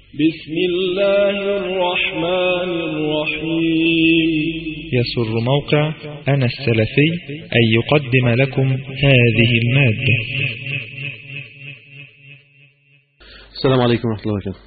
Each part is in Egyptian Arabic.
بسم الله الرحمن الرحيم يسر موقع أنا السلفي أن يقدم لكم هذه المادة السلام عليكم ورحمة الله وبركاته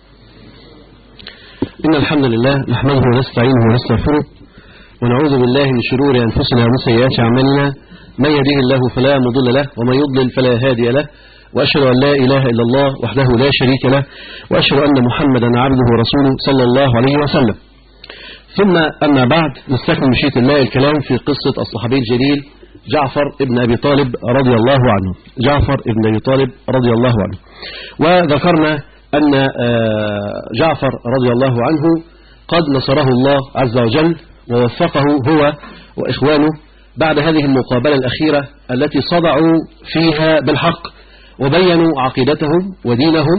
إن الحمد لله نحمده ونستعينه ونستغفره ونعوذ بالله من شرور أنفسنا ومن سيئات أعمالنا من يهده الله فلا مضل له ومن يضلل فلا هادي له وأشهد أن لا إله إلا الله وحده لا شريك له وأشهد أن محمدا عبده ورسوله صلى الله عليه وسلم ثم أما بعد نستكمل مشيئة الله الكلام في قصة الصحابي الجليل جعفر ابن أبي طالب رضي الله عنه جعفر ابن أبي طالب رضي الله عنه وذكرنا أن جعفر رضي الله عنه قد نصره الله عز وجل ووفقه هو وإخوانه بعد هذه المقابلة الأخيرة التي صدعوا فيها بالحق وبينوا عقيدتهم ودينهم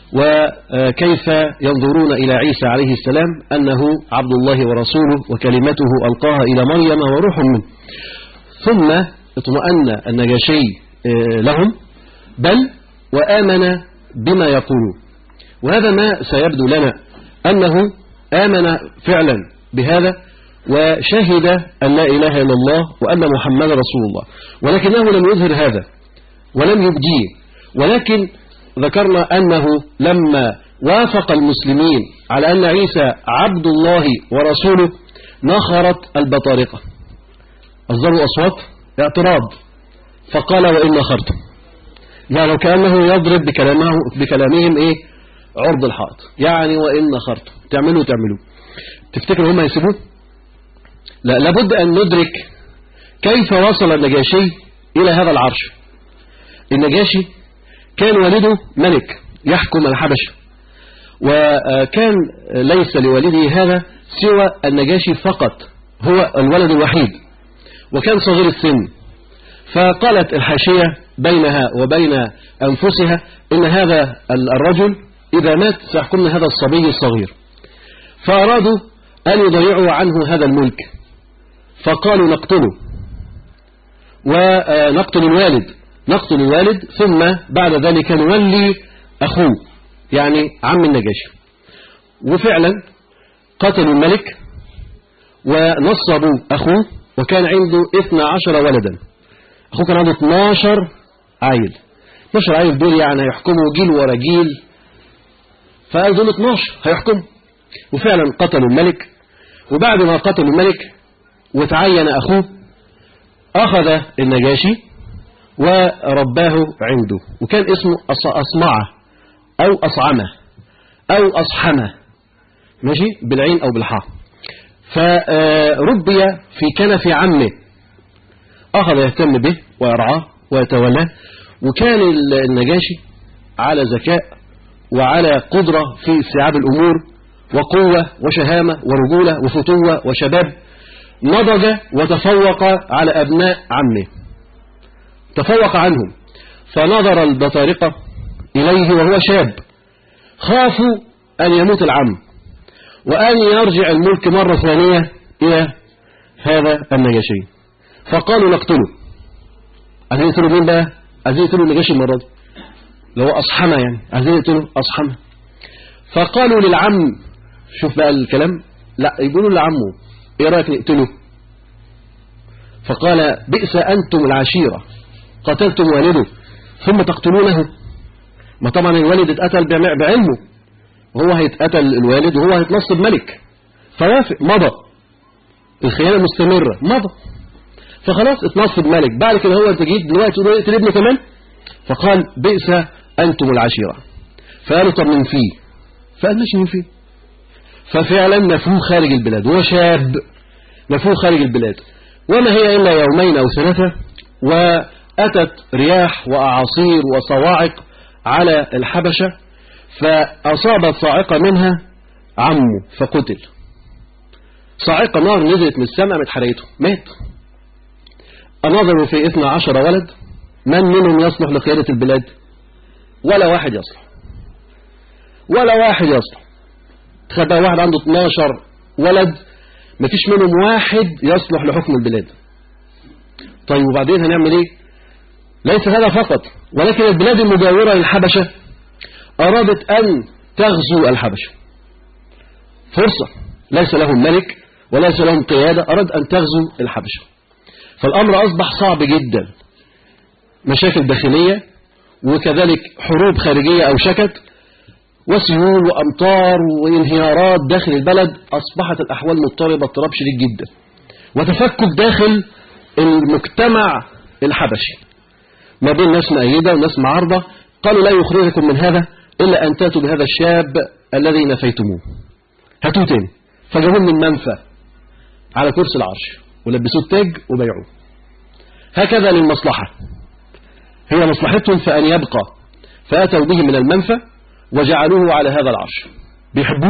وكيف ينظرون إلى عيسى عليه السلام أنه عبد الله ورسوله وكلمته ألقاها إلى مريم وروح منه ثم اطمأن النجاشي لهم بل وآمن بما يقولون وهذا ما سيبدو لنا أنه آمن فعلا بهذا وشهد أن لا إله إلا الله وأن محمد رسول الله ولكنه لم يظهر هذا ولم يبديه ولكن ذكرنا أنه لما وافق المسلمين على أن عيسى عبد الله ورسوله نخرت البطارقة أصدروا أصوات اعتراض فقال وإن نخرتم يعني كأنه يضرب بكلامه بكلامهم إيه عرض الحائط يعني وإن نخرتم تعملوا تعملوا تفتكروا هم يسيبوه لا لابد أن ندرك كيف وصل النجاشي إلى هذا العرش النجاشي كان والده ملك يحكم الحبشة وكان ليس لوالده هذا سوى النجاشي فقط هو الولد الوحيد وكان صغير السن فقالت الحاشية بينها وبين أنفسها إن هذا الرجل إذا مات سيحكمنا هذا الصبي الصغير فأرادوا أن يضيعوا عنه هذا الملك فقالوا نقتله ونقتل الوالد نقتل الوالد ثم بعد ذلك نولي أخوه يعني عم النجاشي وفعلا قتلوا الملك ونصبوا أخوه وكان عنده 12 ولدا أخوه كان عنده 12 عيل 12 عيل دول يعني هيحكموا جيل ورا جيل فقال دول 12 هيحكموا وفعلا قتلوا الملك وبعد ما قتلوا الملك وتعين أخوه أخذ النجاشي ورباه عنده وكان اسمه أصمعة أو أصعمة أو أصحمة ماشي بالعين أو بالحاء فربي في كنف عمه أخذ يهتم به ويرعاه ويتولاه وكان النجاشي على ذكاء وعلى قدرة في استيعاب الأمور وقوة وشهامة ورجولة وفتوة وشباب نضج وتفوق على أبناء عمه تفوق عنهم فنظر البطارقة إليه وهو شاب خافوا أن يموت العم وأن يرجع الملك مرة ثانية إلى هذا النجاشي فقالوا نقتله عايزين يقتلوا مين بقى عايزين يقتلوا النجاشي المرة دي اللي هو أصحمة يعني عايزين يقتلوا أصحمة فقالوا للعم شوف بقى الكلام لا يقولوا لعمه ايه رأيك نقتله فقال بئس أنتم العشيرة قتلتم والده ثم تقتلونه ما طبعا الوالد اتقتل بعلمه وهو هيتقتل الوالد وهو هيتنصب ملك فوافق مضى الخيانة مستمرة مضى فخلاص اتنصب ملك بعد كده هو انت جيت دلوقتي تقتل ابنه كمان فقال بئس أنتم العشيرة فقالوا طب من فيه فقال ماشي من فيه ففعلا نفوه خارج البلاد هو شاب نفوه خارج البلاد وما هي إلا يومين أو ثلاثة وأتت رياح وأعاصير وصواعق على الحبشة فأصابت صاعقة منها عمه فقتل صاعقة نار نزلت من السماء من حريته مات أنظروا في 12 ولد من منهم يصلح لقيادة البلاد ولا واحد يصلح ولا واحد يصلح تخيل بقى واحد عنده 12 ولد مفيش منهم واحد يصلح لحكم البلاد طيب وبعدين هنعمل ايه ليس هذا فقط ولكن البلاد المجاورة للحبشة أرادت أن تغزو الحبشة فرصة ليس لهم ملك وليس لهم قيادة أراد أن تغزو الحبشة فالأمر أصبح صعب جدا مشاكل داخلية وكذلك حروب خارجية أو شكت وسيول وأمطار وانهيارات داخل البلد أصبحت الأحوال مضطربة اضطراب شديد جدا وتفكك داخل المجتمع الحبشي ما بين ناس مأيدة وناس معارضة قالوا لا يخرجكم من هذا إلا أن تأتوا بهذا الشاب الذي نفيتموه هاتوه تاني فجابوه من منفى على كرسي العرش ولبسوه التاج وبيعوه هكذا للمصلحة هي مصلحتهم فأن يبقى فأتوا به من المنفى وجعلوه على هذا العرش بيحبوه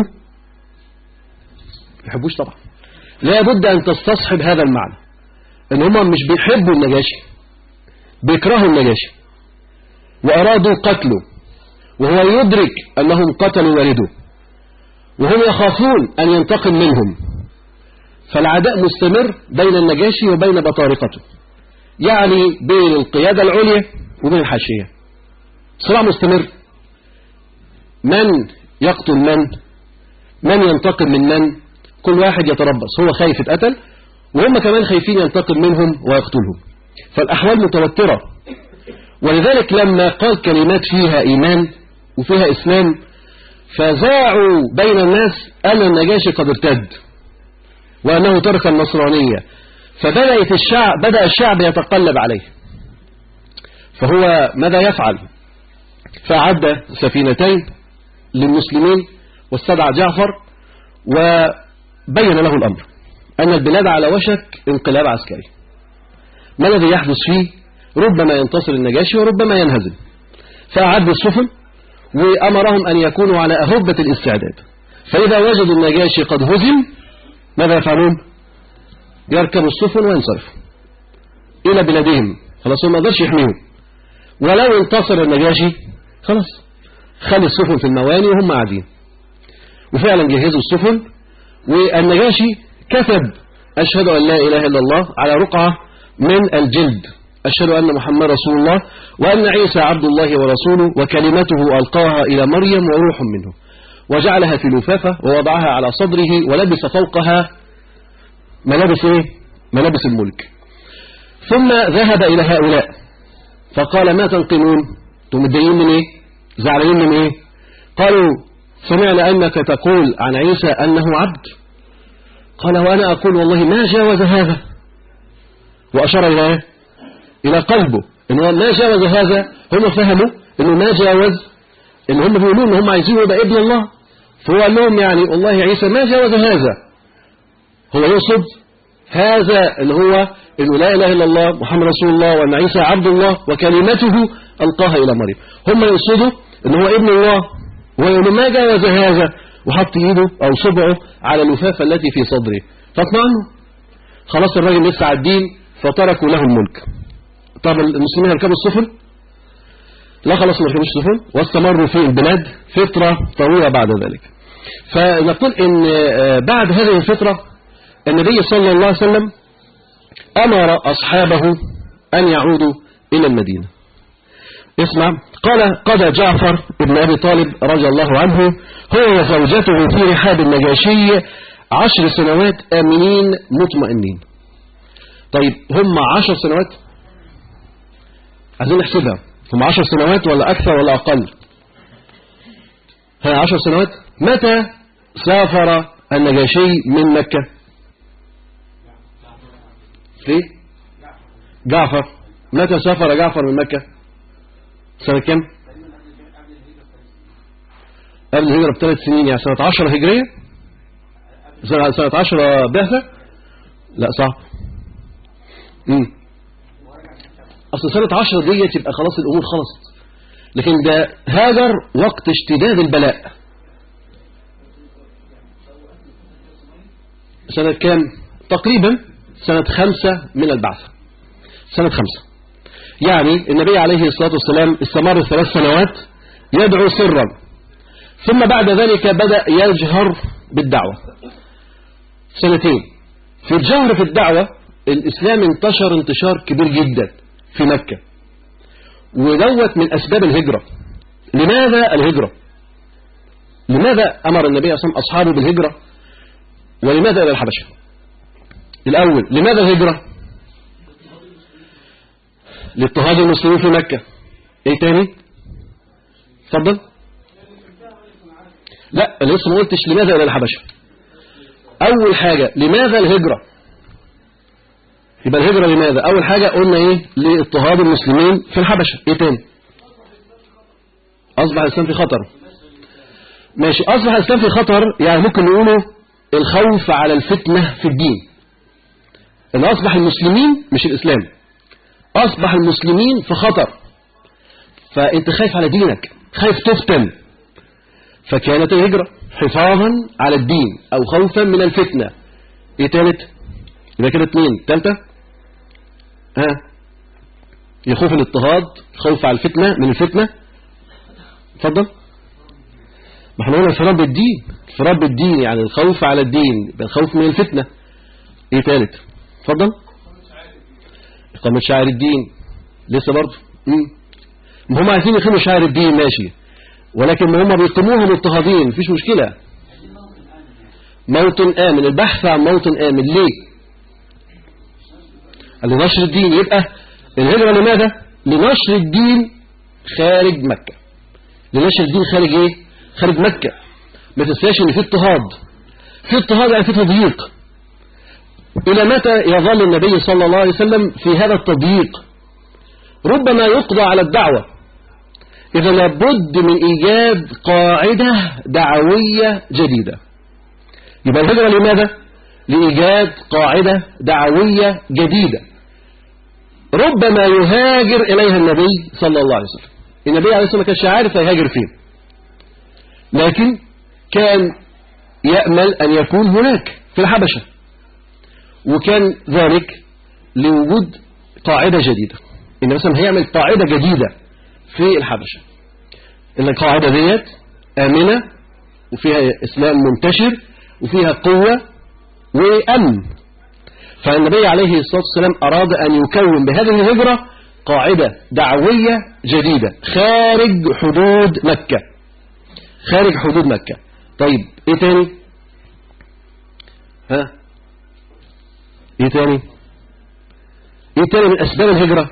بيحبوش طبعا لا بد أن تستصحب هذا المعنى ان هم مش بيحبوا النجاشي بيكرهوا النجاشي وأرادوا قتله وهو يدرك أنهم قتلوا والده وهم يخافون أن ينتقم منهم فالعداء مستمر بين النجاشي وبين بطارقته يعني بين القيادة العليا وبين الحاشية صراع مستمر من يقتل من من ينتقم من من كل واحد يتربص هو خايف اتقتل وهم كمان خايفين ينتقم منهم ويقتلهم فالأحوال متوترة ولذلك لما قال كلمات فيها إيمان وفيها إسلام فزاعوا بين الناس أن النجاشي قد ارتد وأنه ترك النصرانية فبدأت الشعب بدأ الشعب يتقلب عليه فهو ماذا يفعل فأعد سفينتين للمسلمين واستدعى جعفر وبين له الأمر أن البلاد على وشك انقلاب عسكري ما الذي يحدث فيه ربما ينتصر النجاشي وربما ينهزم فأعد السفن وأمرهم أن يكونوا على أهبة الاستعداد فإذا وجدوا النجاشي قد هزم ماذا يفعلون يركبوا السفن وينصرفوا إلى بلادهم خلاص ما قدرش يحميهم ولو انتصر النجاشي خلاص خلي السفن في المواني وهم قاعدين وفعلا جهزوا السفن والنجاشي كتب أشهد أن لا إله إلا الله على رقعة من الجلد أشهد أن محمد رسول الله وأن عيسى عبد الله ورسوله وكلمته ألقاها إلى مريم وروح منه وجعلها في لفافة ووضعها على صدره ولبس فوقها ملابس إيه؟ ملابس الملك ثم ذهب إلى هؤلاء فقال ما تنقمون انتم متضايقين من إيه زعلانين من إيه قالوا سمعنا أنك تقول عن عيسى أنه عبد قال وأنا أقول والله ما جاوز هذا وأشار إلى إيه؟ إلى قلبه إنه ما جاوز هذا هم فهموا إنه ما جاوز إن هم بيقولوا إن هم عايزين يبقى ابن الله فهو قال لهم يعني والله عيسى ما جاوز هذا هو يقصد هذا اللي هو إنه لا إله إلا الله محمد رسول الله وأن عيسى عبد الله وكلمته ألقاها إلى مريم هم يقصدوا إن هو ابن الله ويقولوا ما جاوز هذا وحط إيده أو صبعه على اللفافة التي في صدره فاطمعنوا خلاص الراجل لسه على الدين فتركوا له الملك طب المسلمين يركبوا السفن لا خلاص ما ركبوش السفن واستمروا في البلاد فترة طويلة بعد ذلك فنقول ان بعد هذه الفترة النبي صلى الله عليه وسلم أمر أصحابه أن يعودوا إلى المدينة اسمع قال قضى جعفر ابن أبي طالب رضي الله عنه هو وزوجته في رحاب النجاشي عشر سنوات آمنين مطمئنين طيب هم عشر سنوات عايزين نحسبها هم عشر سنوات ولا أكثر ولا أقل ها عشر سنوات متى سافر النجاشي من مكة ليه جعفر متى سافر جعفر من مكة سنة كم قبل الهجرة بثلاث سنين يعني سنة عشرة هجرية سنة, سنة عشرة بعثة لا صعب امم اصل سنة عشرة دي تبقى خلاص الامور خلصت لكن ده هاجر وقت اشتداد البلاء سنة كام تقريبا سنة خمسة من البعث سنة خمسة يعني النبي عليه الصلاة والسلام استمر ثلاث سنوات يدعو سرا ثم بعد ذلك بدأ يجهر بالدعوة سنتين في الجهر في الدعوة الإسلام انتشر انتشار كبير جدا في مكة ودوت من أسباب الهجرة لماذا الهجرة لماذا أمر النبي صلى الله عليه وسلم أصحابه بالهجرة ولماذا إلى الحبشة الأول لماذا الهجرة لاضطهاد المسلمين في مكة ايه تاني اتفضل لا انا لسه ما قلتش لماذا الى الحبشه اول حاجه لماذا الهجره يبقى الهجره لماذا اول حاجه قلنا ايه لاضطهاد المسلمين في الحبشه ايه تاني اصبح الاسلام في خطر ماشي اصبح الاسلام في خطر يعني ممكن نقوله الخوف على الفتنه في الدين ان اصبح المسلمين مش الاسلام اصبح المسلمين في خطر فانت خايف على دينك خايف تفتن فكانت الهجرة حفاظا على الدين او خوفا من الفتنة ايه تالت يبقى كده اتنين تالتة ها يخوف الاضطهاد خوف على الفتنة من الفتنة اتفضل ما احنا قلنا الفرار بالدين الفرار بالدين يعني الخوف على الدين يبقى الخوف من الفتنة ايه تالت اتفضل إقامة شعائر الدين لسه برضه ما هم عايزين يقيموا شعائر الدين ماشي ولكن ما هم بيقيموها مضطهدين مفيش مشكلة موطن آمن البحث عن موطن آمن ليه لنشر الدين يبقى الهجرة لماذا لنشر الدين خارج مكة لنشر الدين خارج ايه خارج مكة ما تنساش ان في اضطهاد في اضطهاد يعني في تضييق إلى متى يظل النبي صلى الله عليه وسلم في هذا التضييق ربما يقضى على الدعوة إذا لابد من إيجاد قاعدة دعوية جديدة يبقى الهجرة لماذا؟ لإيجاد قاعدة دعوية جديدة ربما يهاجر إليها النبي صلى الله عليه وسلم النبي عليه الصلاة والسلام ما كانش عارف يهاجر فين لكن كان يأمل أن يكون هناك في الحبشة وكان ذلك لوجود قاعدة جديدة إن مثلا هيعمل قاعدة جديدة في الحبشة إن القاعدة ديت آمنة وفيها إسلام منتشر وفيها قوة وأمن فالنبي عليه الصلاة والسلام أراد أن يكون بهذه الهجرة قاعدة دعوية جديدة خارج حدود مكة خارج حدود مكة طيب ايه تاني ها ايه تاني ايه تاني من اسباب الهجرة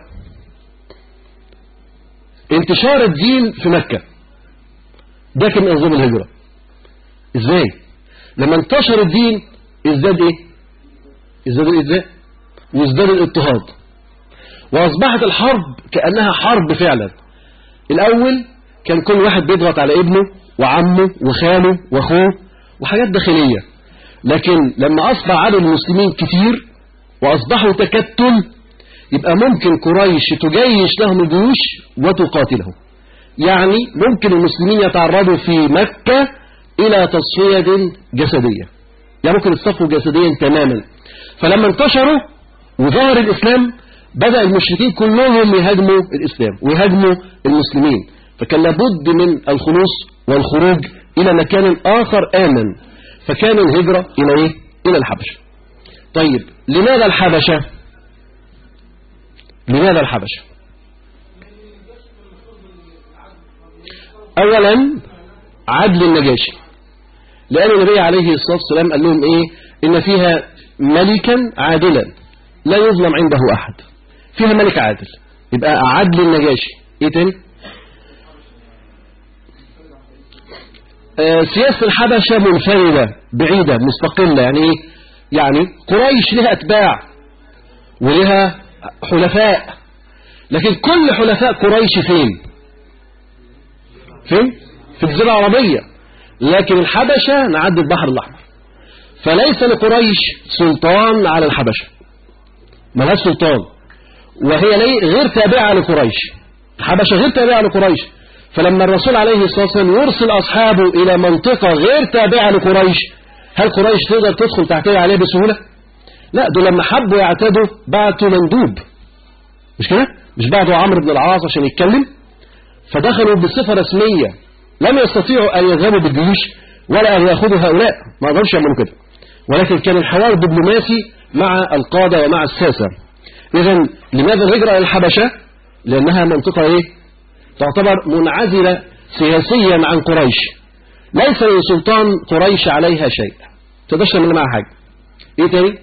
انتشار الدين في مكة ده كان من اسباب الهجرة ازاي لما انتشر الدين ازداد ايه ازداد الازاء وازداد الاضطهاد واصبحت الحرب كأنها حرب فعلا الاول كان كل واحد بيضغط على ابنه وعمه وخاله واخوه وحاجات داخلية لكن لما أصبح عدد المسلمين كتير وأصبحوا تكتل يبقى ممكن قريش تجيش لهم الجيوش وتقاتلهم يعني ممكن المسلمين يتعرضوا في مكة إلى تصفية جسدية يعني ممكن يتصفوا جسديا تماما فلما انتشروا وظهر الإسلام بدأ المشركين كلهم يهاجموا الإسلام ويهاجموا المسلمين فكان لابد من الخلوص والخروج إلى مكان آخر آمن فكان الهجرة إلى إيه؟ إلى الحبشة طيب لماذا الحبشة لماذا الحبشة أولا عدل النجاشي لأن النبي عليه الصلاة والسلام قال لهم إيه إن فيها ملكا عادلا لا يظلم عنده أحد فيها ملك عادل يبقى عدل النجاشي إيه تاني آه سياسة الحبشة منفردة بعيدة مستقلة يعني إيه يعني قريش لها أتباع ولها حلفاء لكن كل حلفاء قريش فين فين في الجزيرة العربية لكن الحبشة نعدي البحر الأحمر فليس لقريش سلطان على الحبشة ملهاش سلطان وهي غير تابعة لقريش الحبشة غير تابعة لقريش فلما الرسول عليه الصلاة والسلام يرسل أصحابه إلى منطقة غير تابعة لقريش هل قريش تقدر تدخل تعتدي عليه بسهولة لا دول لما حبوا يعتدوا بعتوا مندوب مش كده مش بعتوا عمرو بن العاص عشان يتكلم فدخلوا بصفة رسمية لم يستطيعوا أن يذهبوا بالجيوش ولا أن يأخذوا هؤلاء ما قدرش يعملوا كده ولكن كان الحوار دبلوماسي مع القادة ومع الساسة إذا لماذا الهجرة إلى الحبشة لأنها منطقة إيه تعتبر منعزلة سياسيا عن قريش ليس لسلطان قريش عليها شيء تقدرش تعمل معها حاجة ايه تاني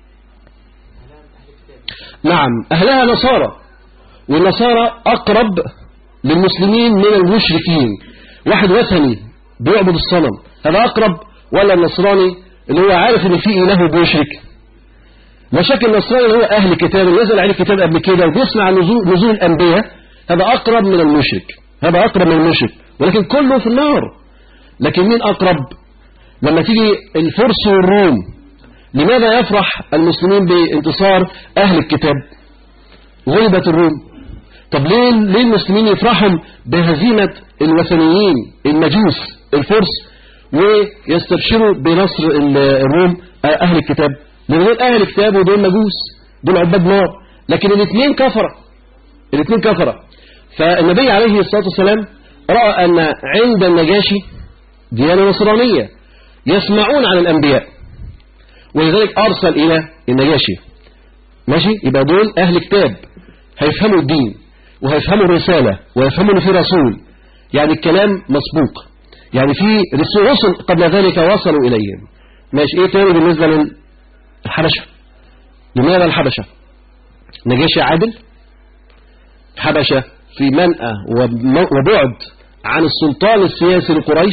نعم اهلها نصارى والنصارى اقرب للمسلمين من المشركين واحد وثني بيعبد الصنم هذا اقرب ولا النصراني اللي هو عارف ان في اله بيشرك لا شك النصراني اللي هو اهل كتاب نزل عليه كتاب قبل كده وبيسمع نزول, نزول الانبياء هذا اقرب من المشرك هذا اقرب من المشرك ولكن كله في النار لكن مين اقرب لما تيجي الفرس والروم لماذا يفرح المسلمين بانتصار اهل الكتاب غلبت الروم طب ليه ليه المسلمين يفرحوا بهزيمة الوثنيين المجوس الفرس ويستبشروا بنصر الروم أهل الكتاب لأن دول أهل الكتاب ودول مجوس دول عباد نار لكن الاثنين كفرة الاثنين كفرة فالنبي عليه الصلاة والسلام رأى أن عند النجاشي ديانة نصرانية يسمعون عن الأنبياء ولذلك أرسل إلى النجاشي ماشي يبقى دول أهل كتاب هيفهموا الدين وهيفهموا الرسالة ويفهموا ان في رسول يعني الكلام مسبوق يعني في رسل قبل ذلك وصلوا إليهم ماشي ايه تاني بالنسبة للحبشة لماذا الحبشة نجاشي عادل حبشة في منأى وبعد عن السلطان السياسي لقريش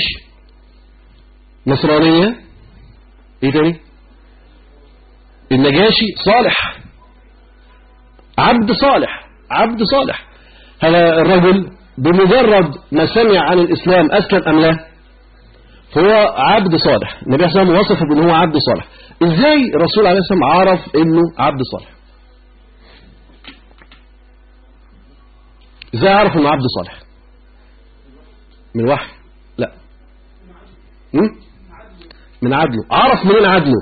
نصرانية ايه تاني النجاشي صالح عبد صالح عبد صالح هذا الرجل بمجرد ما سمع عن الإسلام أسلم أم لا هو عبد صالح النبي صلى الله عليه وسلم وصفه بأنه هو عبد صالح إزاي الرسول عليه السلام عرف أنه عبد صالح إزاي عرف أنه عبد صالح من وحي لا من عدله عرف منين عدله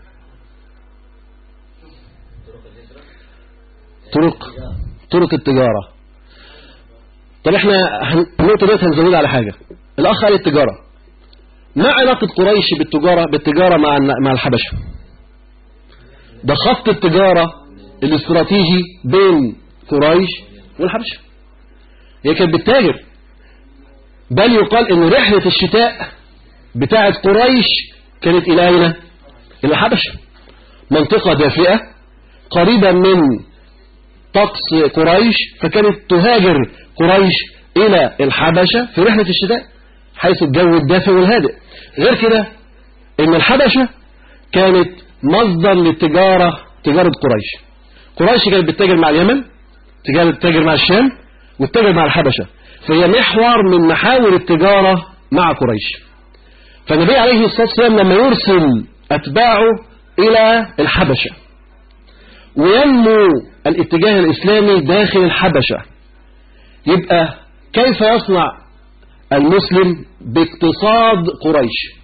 طرق طرق التجارة طب احنا النقطة ديت هنزود على حاجة الأخ قال التجارة ما علاقة قريش بالتجارة بالتجارة مع مع الحبشة ده خط التجارة الاستراتيجي بين قريش والحبشة هي كانت بتتاجر بل يقال ان رحلة الشتاء بتاعة قريش كانت إلى أين؟ إلى الحبشة منطقة دافئة قريبة من طقس قريش فكانت تهاجر قريش إلى الحبشة في رحلة الشتاء حيث الجو الدافئ والهادئ غير كده إن الحبشة كانت مصدر للتجارة تجارة قريش قريش كانت بتتاجر مع اليمن بتتاجر مع الشام وتتاجر مع الحبشة فهي محور من محاور التجارة مع قريش فالنبي عليه الصلاة والسلام لما يرسل أتباعه إلى الحبشة وينمو الاتجاه الإسلامي داخل الحبشة يبقى كيف يصنع المسلم باقتصاد قريش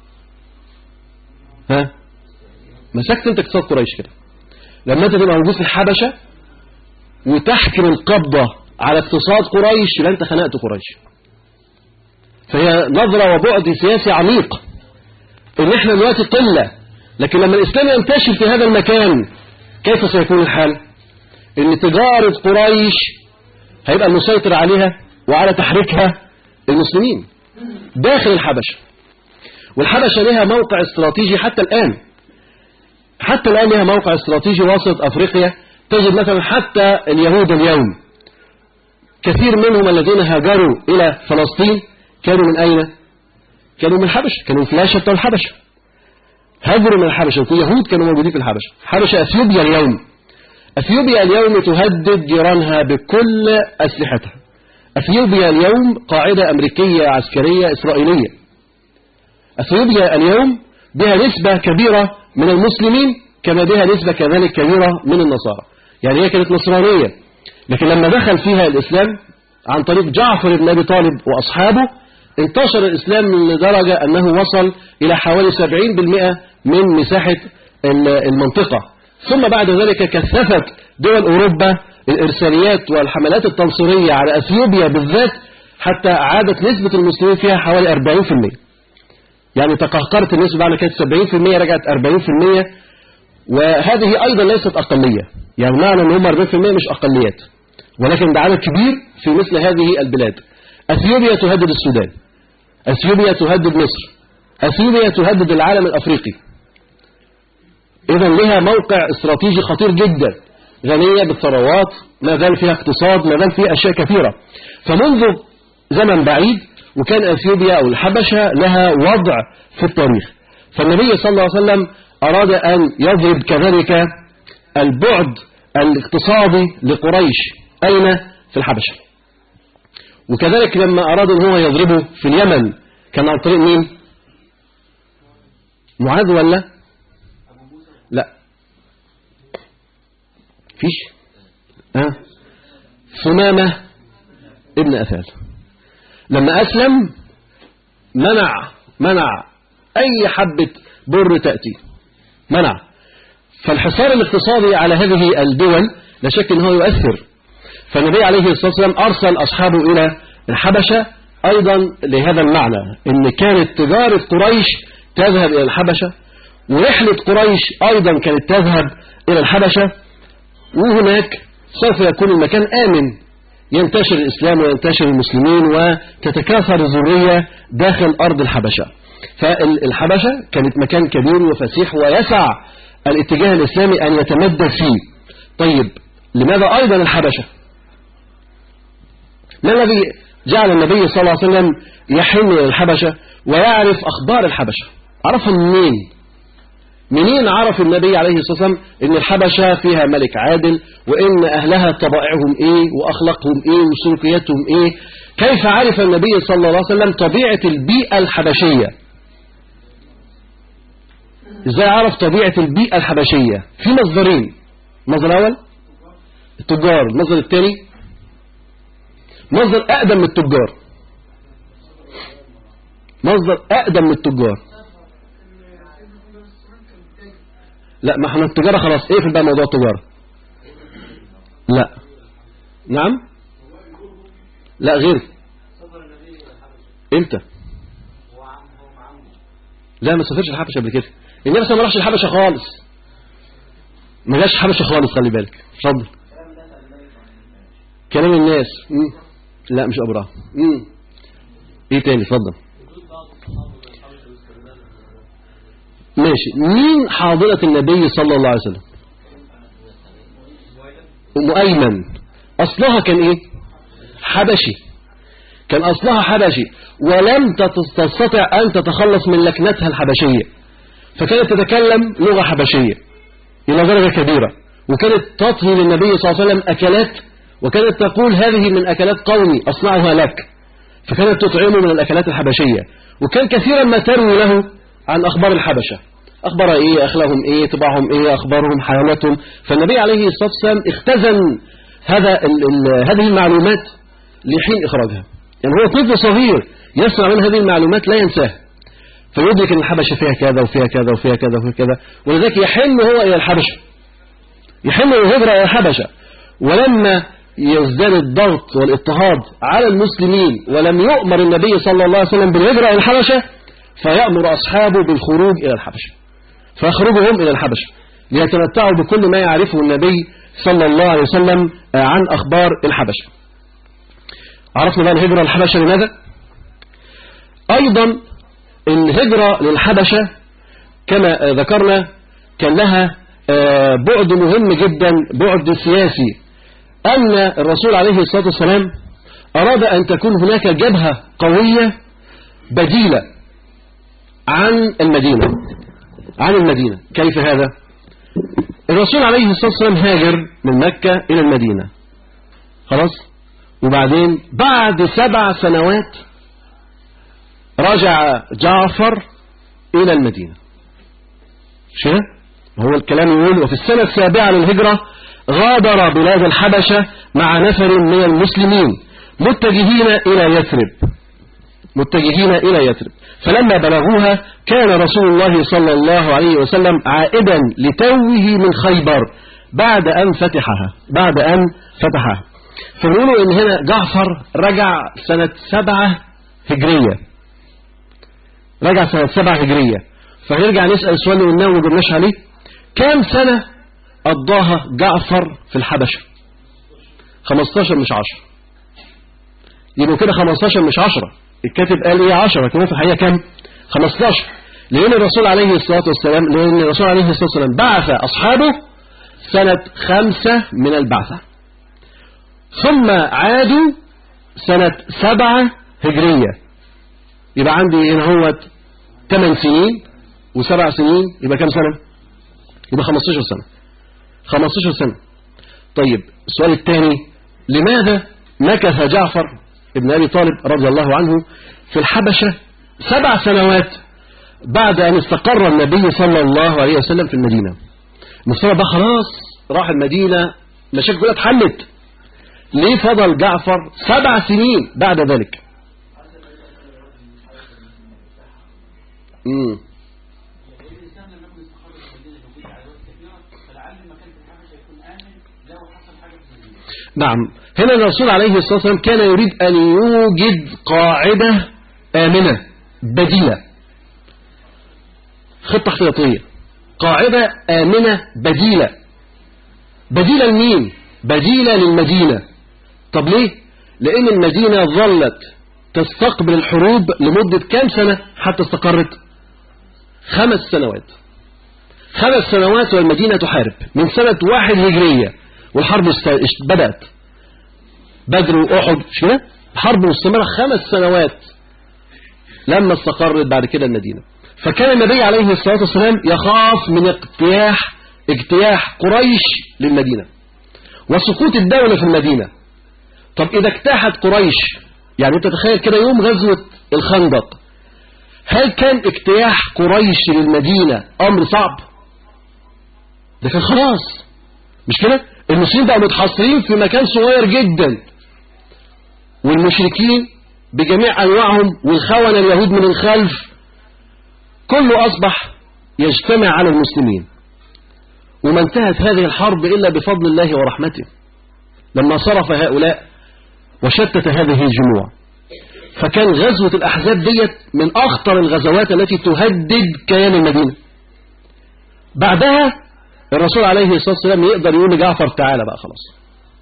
ها مسكت انت اقتصاد قريش كده لما انت تبقى موجود في الحبشة وتحكم القبضة على اقتصاد قريش يبقى انت خنقت قريش فهي نظرة وبعد سياسي عميق ان احنا دلوقتي قلة لكن لما الاسلام ينتشر في هذا المكان كيف سيكون الحال ان تجارة قريش هيبقى المسيطر عليها وعلى تحريكها المسلمين داخل الحبشة والحبشة لها موقع استراتيجي حتى الآن حتى الآن لها موقع استراتيجي وسط أفريقيا تجد مثلا حتى اليهود اليوم كثير منهم الذين هاجروا إلى فلسطين كانوا من أين؟ كانوا من الحبشة كانوا فلاشة بتوع الحبشة هاجروا من الحبشة وفي يهود كانوا موجودين في الحبشة حبشة أثيوبيا اليوم أثيوبيا اليوم تهدد جيرانها بكل أسلحتها أثيوبيا اليوم قاعدة أمريكية عسكرية إسرائيلية أثيوبيا اليوم بها نسبة كبيرة من المسلمين كما بها نسبة كذلك كبيرة من النصارى يعني هي كانت نصرانية لكن لما دخل فيها الإسلام عن طريق جعفر بن أبي طالب وأصحابه انتشر الإسلام لدرجة أنه وصل إلى حوالي 70% من مساحة المنطقة ثم بعد ذلك كثفت دول أوروبا الإرساليات والحملات التنصيرية على أثيوبيا بالذات حتى عادت نسبة المسلمين فيها حوالي 40% يعني تقهقرت النسبة بعد كانت 70% رجعت 40% وهذه أيضا ليست أقلية يعني معنى أن هم 40% مش أقليات ولكن ده عدد كبير في مثل هذه البلاد أثيوبيا تهدد السودان أثيوبيا تهدد مصر أثيوبيا تهدد العالم الأفريقي إذا لها موقع استراتيجي خطير جدا غنية بالثروات ما زال فيها اقتصاد ما زال فيها أشياء كثيرة فمنذ زمن بعيد وكان أثيوبيا أو الحبشة لها وضع في التاريخ فالنبي صلى الله عليه وسلم أراد أن يضرب كذلك البعد الاقتصادي لقريش أين في الحبشة وكذلك لما أراد أن هو يضربه في اليمن كان عن طريق مين معاذ ولا لا فيش ها ثمامة ابن أثال لما أسلم منع منع أي حبة بر تأتي منع فالحصار الاقتصادي على هذه الدول لا شك أنه يؤثر فالنبي عليه الصلاة والسلام أرسل أصحابه إلى الحبشة أيضا لهذا المعنى أن كانت تجارة قريش تذهب إلى الحبشة ورحلة قريش أيضا كانت تذهب إلى الحبشة وهناك سوف يكون المكان آمن ينتشر الإسلام وينتشر المسلمين وتتكاثر الذرية داخل أرض الحبشة فالحبشة كانت مكان كبير وفسيح ويسع الاتجاه الإسلامي أن يتمدد فيه طيب لماذا أيضا الحبشة ما الذي جعل النبي صلى الله عليه وسلم يحن إلى الحبشة ويعرف أخبار الحبشة عرفها منين منين عرف النبي عليه الصلاة والسلام ان الحبشة فيها ملك عادل وان اهلها طبائعهم ايه واخلاقهم ايه وسلوكياتهم ايه كيف عرف النبي صلى الله عليه وسلم طبيعة البيئة الحبشية ازاي عرف طبيعة البيئة الحبشية في مصدرين المصدر الاول التجار المصدر الثاني مصدر اقدم من التجار مصدر اقدم من التجار لا ما احنا التجارة خلاص ايه في بقى موضوع التجارة لا نعم لا غير امتى لا ما سافرش الحبشة قبل كده النبي صلى ما راحش الحبشة خالص ما جاش الحبشة خالص خلي بالك اتفضل كلام الناس مم. لا مش ابو راهب مم. ايه تاني اتفضل ماشي مين حاضرة النبي صلى الله عليه وسلم أم أيمن أصلها كان إيه حبشي كان أصلها حبشي ولم تستطع أن تتخلص من لكنتها الحبشية فكانت تتكلم لغة حبشية إلى درجة كبيرة وكانت تطهي للنبي صلى الله عليه وسلم أكلات وكانت تقول هذه من أكلات قومي أصنعها لك فكانت تطعمه من الأكلات الحبشية وكان كثيرا ما تروي له عن أخبار الحبشة أخبار إيه أخلاقهم إيه طباعهم إيه أخبارهم حيواناتهم فالنبي عليه الصلاة والسلام اختزن هذا ال ال هذه المعلومات لحين إخراجها يعني هو طفل صغير يسمع من هذه المعلومات لا ينساها فيدرك أن الحبشة فيها كذا وفيها كذا وفيها كذا وفيها كذا ولذلك يحن هو إلى الحبشة يحن الهجرة إلى الحبشة ولما يزداد الضغط والاضطهاد على المسلمين ولم يؤمر النبي صلى الله عليه وسلم بالهجرة إلى الحبشة فيأمر أصحابه بالخروج إلى الحبشة فيخرجهم إلى الحبشة ليتمتعوا بكل ما يعرفه النبي صلى الله عليه وسلم عن أخبار الحبشة عرفنا بقى الهجرة للحبشة لماذا؟ أيضا الهجرة للحبشة كما ذكرنا كان لها بعد مهم جدا بعد سياسي أن الرسول عليه الصلاة والسلام أراد أن تكون هناك جبهة قوية بديلة عن المدينة عن المدينة كيف هذا الرسول عليه الصلاة والسلام هاجر من مكة إلى المدينة خلاص وبعدين بعد سبع سنوات رجع جعفر إلى المدينة شو هو الكلام يقول وفي السنة السابعة للهجرة غادر بلاد الحبشة مع نفر من المسلمين متجهين إلى يثرب متجهين إلى يثرب فلما بلغوها كان رسول الله صلى الله عليه وسلم عائدا لتوه من خيبر بعد أن فتحها بعد أن فتحها فنقولوا إن هنا جعفر رجع سنة سبعة هجرية رجع سنة سبعة هجرية فنرجع نسأل السؤال اللي قلناه وما جبناش عليه كام سنة قضاها جعفر في الحبشة 15 مش 10 يبقوا كده 15 مش 10 الكاتب قال ايه 10 لكن هو في الحقيقة كم 15 لأن الرسول عليه الصلاة والسلام لأن الرسول عليه الصلاة والسلام بعث أصحابه سنة خمسة من البعثة ثم عادوا سنة سبعة هجرية يبقى عندي هنا هو 8 سنين وسبع سنين يبقى كم سنة يبقى 15 سنة 15 سنة طيب السؤال الثاني لماذا مكث جعفر ابن أبي طالب رضي الله عنه في الحبشة سبع سنوات بعد أن استقر النبي صلى الله عليه وسلم في المدينة المفترض بقى خلاص راح المدينة مشاكل كلها اتحلت ليه فضل جعفر سبع سنين بعد ذلك امم نعم هنا الرسول عليه الصلاة والسلام كان يريد أن يوجد قاعدة آمنة بديلة خطة احتياطية قاعدة آمنة بديلة بديلة لمين بديلة للمدينة طب ليه لأن المدينة ظلت تستقبل الحروب لمدة كام سنة حتى استقرت خمس سنوات خمس سنوات والمدينة تحارب من سنة واحد هجرية والحرب بدأت بدر وأحد مش كده حرب مستمرة خمس سنوات لما استقرت بعد كده المدينة فكان النبي عليه الصلاة والسلام يخاف من اجتياح اجتياح قريش للمدينة وسقوط الدولة في المدينة طب إذا اجتاحت قريش يعني انت تخيل كده يوم غزوة الخندق هل كان اجتياح قريش للمدينة أمر صعب ده كان خلاص مش كده المسلمين بقوا متحصرين في مكان صغير جدا والمشركين بجميع أنواعهم والخونة اليهود من الخلف كله أصبح يجتمع على المسلمين وما انتهت هذه الحرب إلا بفضل الله ورحمته لما صرف هؤلاء وشتت هذه الجموع فكان غزوة الأحزاب ديت من أخطر الغزوات التي تهدد كيان المدينة بعدها الرسول عليه الصلاة والسلام يقدر يقول لجعفر تعالى بقى خلاص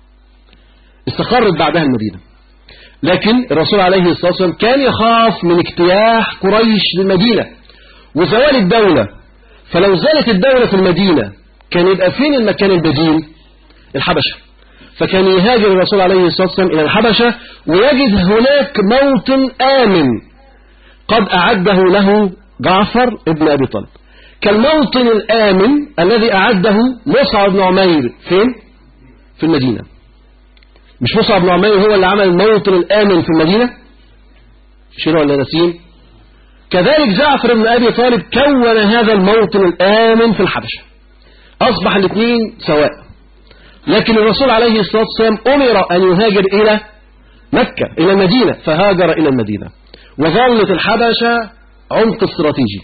استقرت بعدها المدينة لكن الرسول عليه الصلاة والسلام كان يخاف من اجتياح قريش للمدينة وزوال الدولة فلو زالت الدولة في المدينة كان يبقى فين المكان البديل الحبشة فكان يهاجر الرسول عليه الصلاة والسلام إلى الحبشة ويجد هناك موطن آمن قد أعده له جعفر ابن أبي طالب كالموطن الآمن الذي أعده مصعب بن عمير فين؟ في المدينة مش مصعب بن عمير هو اللي عمل الموطن الآمن في المدينة شنو ولا نسيم كذلك جعفر بن أبي طالب كون هذا الموطن الآمن في الحبشة أصبح الاثنين سواء لكن الرسول عليه الصلاة والسلام أمر أن يهاجر إلى مكة إلى المدينة فهاجر إلى المدينة وظلت الحبشة عمق استراتيجي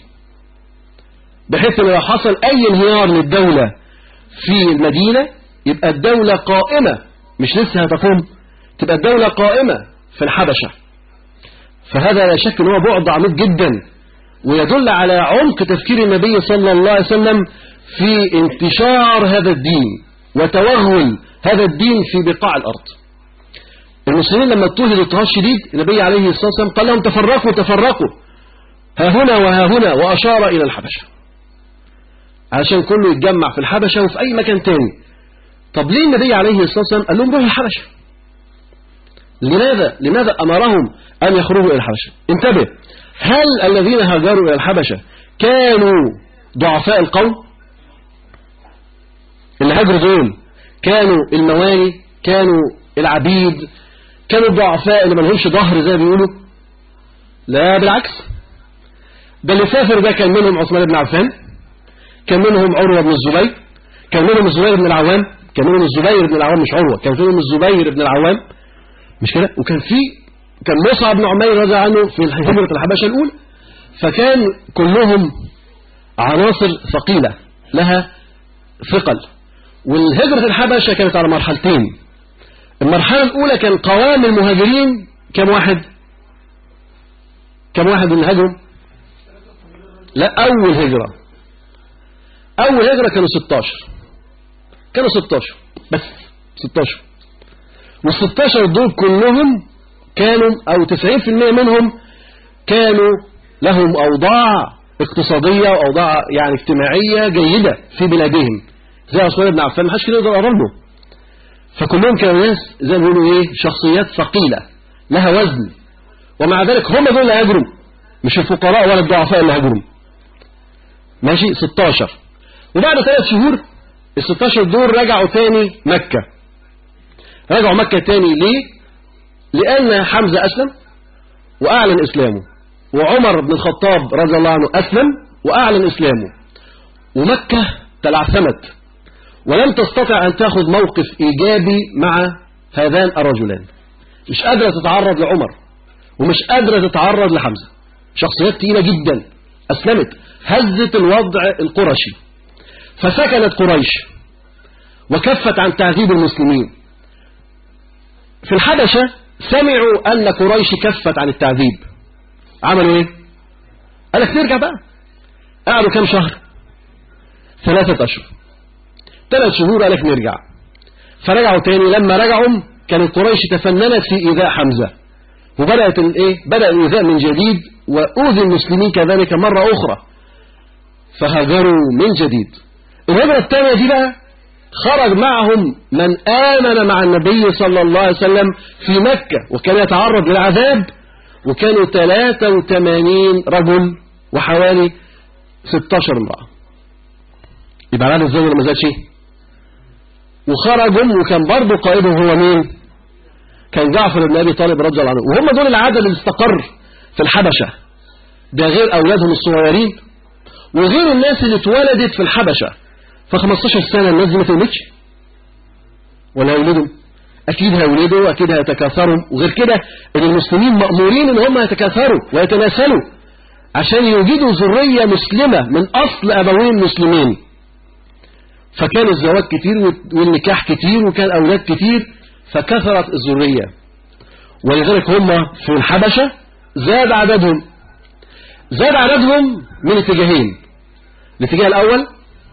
بحيث لو حصل أي انهيار للدولة في المدينة يبقى الدولة قائمة مش لسه هتقوم تبقى الدولة قائمة في الحبشة فهذا لا شك هو بعد عميق جدا ويدل على عمق تفكير النبي صلى الله عليه وسلم في انتشار هذا الدين وتوغل هذا الدين في بقاع الأرض المسلمين لما اضطهدوا اضطهاد شديد النبي عليه الصلاة والسلام قال لهم تفرقوا تفرقوا ها هنا وها هنا وأشار إلى الحبشة علشان كله يتجمع في الحبشة وفي أي مكان تاني طب ليه النبي عليه الصلاة والسلام قال لهم روحوا الحبشة لماذا لماذا أمرهم أن يخرجوا إلى الحبشة انتبه هل الذين هاجروا إلى الحبشة كانوا ضعفاء القوم اللي هاجروا دول كانوا الموالي كانوا العبيد كانوا الضعفاء اللي ما لهمش ظهر زي ما بيقولوا لا بالعكس ده اللي سافر ده كان منهم عثمان بن عفان كان منهم عروة بن الزبير كان منهم الزبير بن العوام كان منهم الزبير بن العوام مش عروة كان منهم الزبير بن العوام مش كده وكان في كان مصعب بن عمير رضي عنه في هجرة الحبشة الأولى فكان كلهم عناصر ثقيلة لها ثقل والهجرة الحبشة كانت على مرحلتين المرحلة الأولى كان قوام المهاجرين كم واحد كم واحد من هاجروا لا أول هجرة أول هجرة كانوا 16 كانوا 16 بس 16 وال 16 دول كلهم كانوا أو 90% منهم كانوا لهم أوضاع اقتصادية وأوضاع يعني اجتماعية جيدة في بلادهم زي عثمان بن عفان ما حدش كده يقدر يقرب له فكلهم كانوا ناس زي ما بيقولوا ايه شخصيات ثقيلة لها وزن ومع ذلك هم دول اللي هاجروا مش الفقراء ولا الضعفاء اللي هاجروا ماشي 16 وبعد ثلاث شهور ال 16 دول رجعوا تاني مكة رجعوا مكة تاني ليه لأن حمزة أسلم وأعلن إسلامه وعمر بن الخطاب رضي الله عنه أسلم وأعلن إسلامه ومكة تلعثمت ولم تستطع أن تأخذ موقف إيجابي مع هذان الرجلان مش قادرة تتعرض لعمر ومش قادرة تتعرض لحمزة شخصيات تقيلة جدا أسلمت هزت الوضع القرشي فسكنت قريش وكفت عن تعذيب المسلمين في الحبشة سمعوا أن قريش كفت عن التعذيب عملوا ايه قال لك نرجع بقى قعدوا كام شهر ثلاثة أشهر ثلاث شهور قال لك نرجع فرجعوا تاني لما رجعوا كانت قريش تفننت في إيذاء حمزة وبدأت الايه بدأ الإيذاء من جديد وأوذي المسلمين كذلك مرة أخرى فهاجروا من جديد الهجرة الثانية دي بقى خرج معهم من آمن مع النبي صلى الله عليه وسلم في مكة وكان يتعرض للعذاب وكانوا 83 رجل وحوالي 16 امرأة يبقى العدد الزوجي ما زادش وخرجوا وكان برضه قائدهم هو مين كان جعفر بن أبي طالب رضي الله عنه وهم دول العدد اللي استقر في الحبشة ده غير أولادهم الصغيرين وغير الناس اللي اتولدت في الحبشة ف 15 سنة الناس دي ما تولدش ولا هيولدوا أكيد هيولدوا وأكيد هيتكاثروا وغير كده إن المسلمين مأمورين إن هم يتكاثروا ويتناسلوا عشان يوجدوا ذرية مسلمة من أصل أبوين مسلمين فكان الزواج كتير والنكاح كتير وكان أولاد كتير فكثرت الذرية ولذلك هم في الحبشة زاد عددهم زاد عددهم من اتجاهين الاتجاه الأول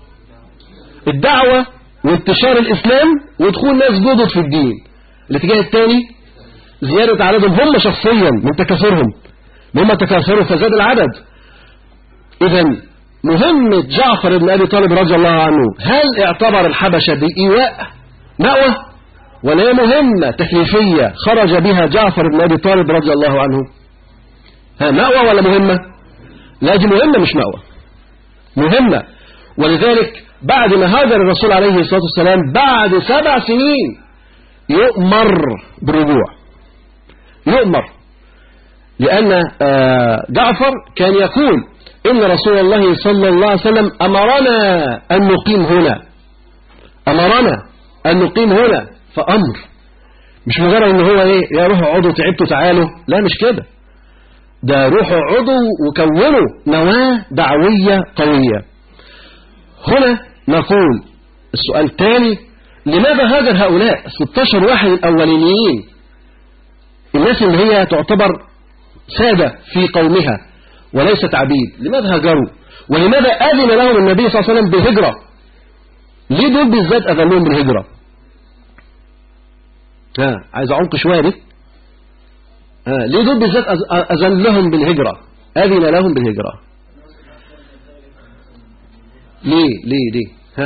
الدعوة وانتشار الإسلام ودخول ناس جدد في الدين الاتجاه الثاني زيادة عددهم هم شخصيا من تكاثرهم هم تكاثروا فزاد العدد إذا مهمة جعفر بن أبي طالب رضي الله عنه هل اعتبر الحبشة بإيواء مأوى ولا هي مهمة تكليفية خرج بها جعفر بن أبي طالب رضي الله عنه ها مأوى ولا مهمة لا دي مهمة مش مأوى مهمة ولذلك بعد ما هاجر الرسول عليه الصلاة والسلام بعد سبع سنين يؤمر بالرجوع يؤمر لأن جعفر كان يقول إن رسول الله صلى الله عليه وسلم أمرنا أن نقيم هنا أمرنا أن نقيم هنا فأمر مش مجرد إن هو إيه يا روحوا اقعدوا تعبتوا تعالوا لا مش كده ده روحوا اقعدوا وكونوا نواة دعوية قوية هنا نقول السؤال الثاني لماذا هاجر هؤلاء 16 واحد الأولينيين الناس اللي هي تعتبر سادة في قومها وليست عبيد لماذا هاجروا ولماذا أذن لهم النبي صلى الله عليه وسلم بالهجرة ليه دول بالذات أذن لهم بالهجرة ها عايز عمق شوية دي ها ليه دول بالذات أذن لهم بالهجرة أذن لهم بالهجرة ليه ليه ليه ها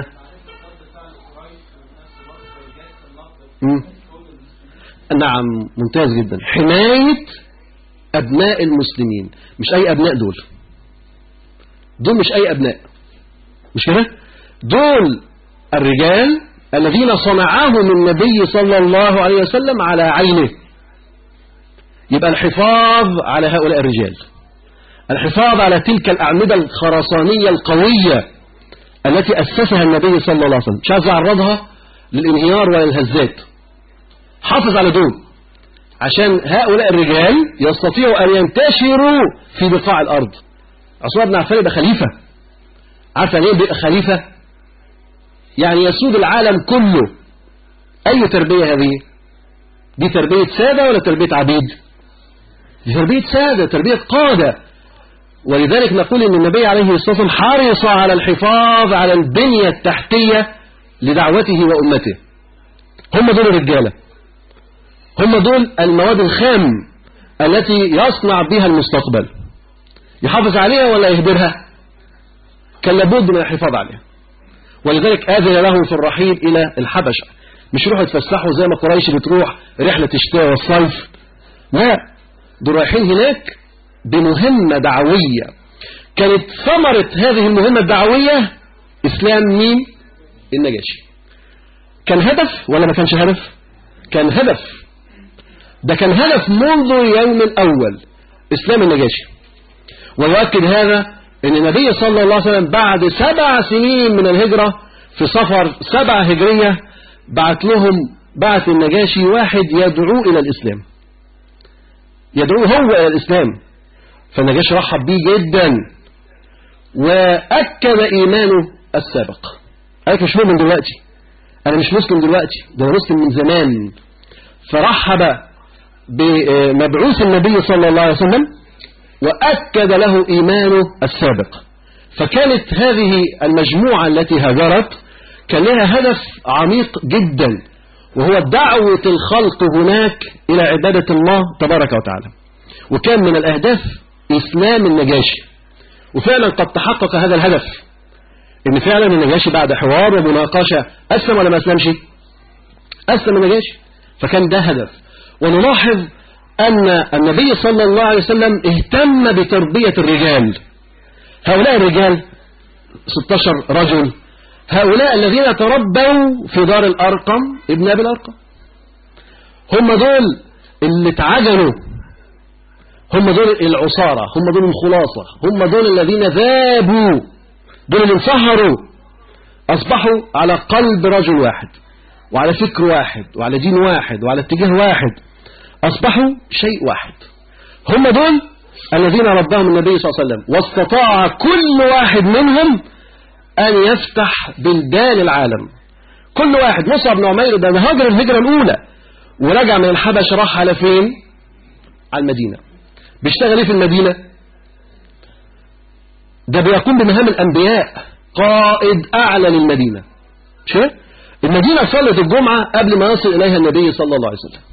مم. نعم ممتاز جدا حماية أبناء المسلمين مش أي أبناء دول دول مش أي أبناء مش كده دول الرجال الذين صنعهم النبي صلى الله عليه وسلم على عينه يبقى الحفاظ على هؤلاء الرجال الحفاظ على تلك الأعمدة الخرسانية القوية التي أسسها النبي صلى الله عليه وسلم مش عايز أعرضها للانهيار والهزات حافظ على دول عشان هؤلاء الرجال يستطيعوا أن ينتشروا في بقاع الأرض عثمان بن عفان يبقى خليفة عارف يعني ايه بيبقى خليفة يعني يسود العالم كله أي تربية هذه دي تربية سادة ولا تربية عبيد دي تربية سادة تربية قادة ولذلك نقول ان النبي عليه الصلاة والسلام حرص على الحفاظ على البنية التحتية لدعوته وأمته هم دول الرجالة هم دول المواد الخام التي يصنع بها المستقبل يحافظ عليها ولا يهدرها كان لابد من الحفاظ عليها ولذلك آذن لهم في الرحيل إلى الحبشة مش يروحوا يتفسحوا زي ما قريش بتروح رحلة الشتاء والصيف لا دول رايحين هناك بمهمة دعوية كانت ثمرة هذه المهمة الدعوية إسلام مين النجاشي كان هدف ولا ما كانش هدف كان هدف ده كان هدف منذ اليوم الأول إسلام النجاشي ويؤكد هذا أن النبي صلى الله عليه وسلم بعد سبع سنين من الهجرة في صفر سبع هجرية بعت لهم بعت النجاشي واحد يدعو إلى الإسلام يدعو هو إلى الإسلام فالنجاشي رحب به جدا وأكد إيمانه السابق قالك مش مؤمن دلوقتي أنا مش مسلم دلوقتي ده أنا مسلم من زمان فرحب بمبعوث النبي صلى الله عليه وسلم وأكد له إيمانه السابق فكانت هذه المجموعة التي هاجرت كان لها هدف عميق جدا وهو دعوة الخلق هناك إلى عبادة الله تبارك وتعالى وكان من الأهداف إسلام النجاشي وفعلا قد تحقق هذا الهدف إن فعلا النجاشي بعد حوار ومناقشة أسلم ولا ما أسلمش أسلم النجاشي فكان ده هدف ونلاحظ أن النبي صلى الله عليه وسلم اهتم بتربية الرجال هؤلاء الرجال 16 رجل هؤلاء الذين تربوا في دار الأرقم ابن أبي الأرقم هم دول اللي اتعجلوا هم دول العصارة هم دول الخلاصة هم دول الذين ذابوا دول اللي انصهروا أصبحوا على قلب رجل واحد وعلى فكر واحد وعلى دين واحد وعلى اتجاه واحد أصبحوا شيء واحد هم دول الذين ربهم النبي صلى الله عليه وسلم واستطاع كل واحد منهم أن يفتح بلدان العالم كل واحد مصعب بن عمير ده هاجر الهجرة الأولى ورجع من الحبش راح على فين على المدينة بيشتغل ايه في المدينة ده بيقوم بمهام الأنبياء قائد أعلى للمدينة شو المدينة صلت الجمعة قبل ما يصل إليها النبي صلى الله عليه وسلم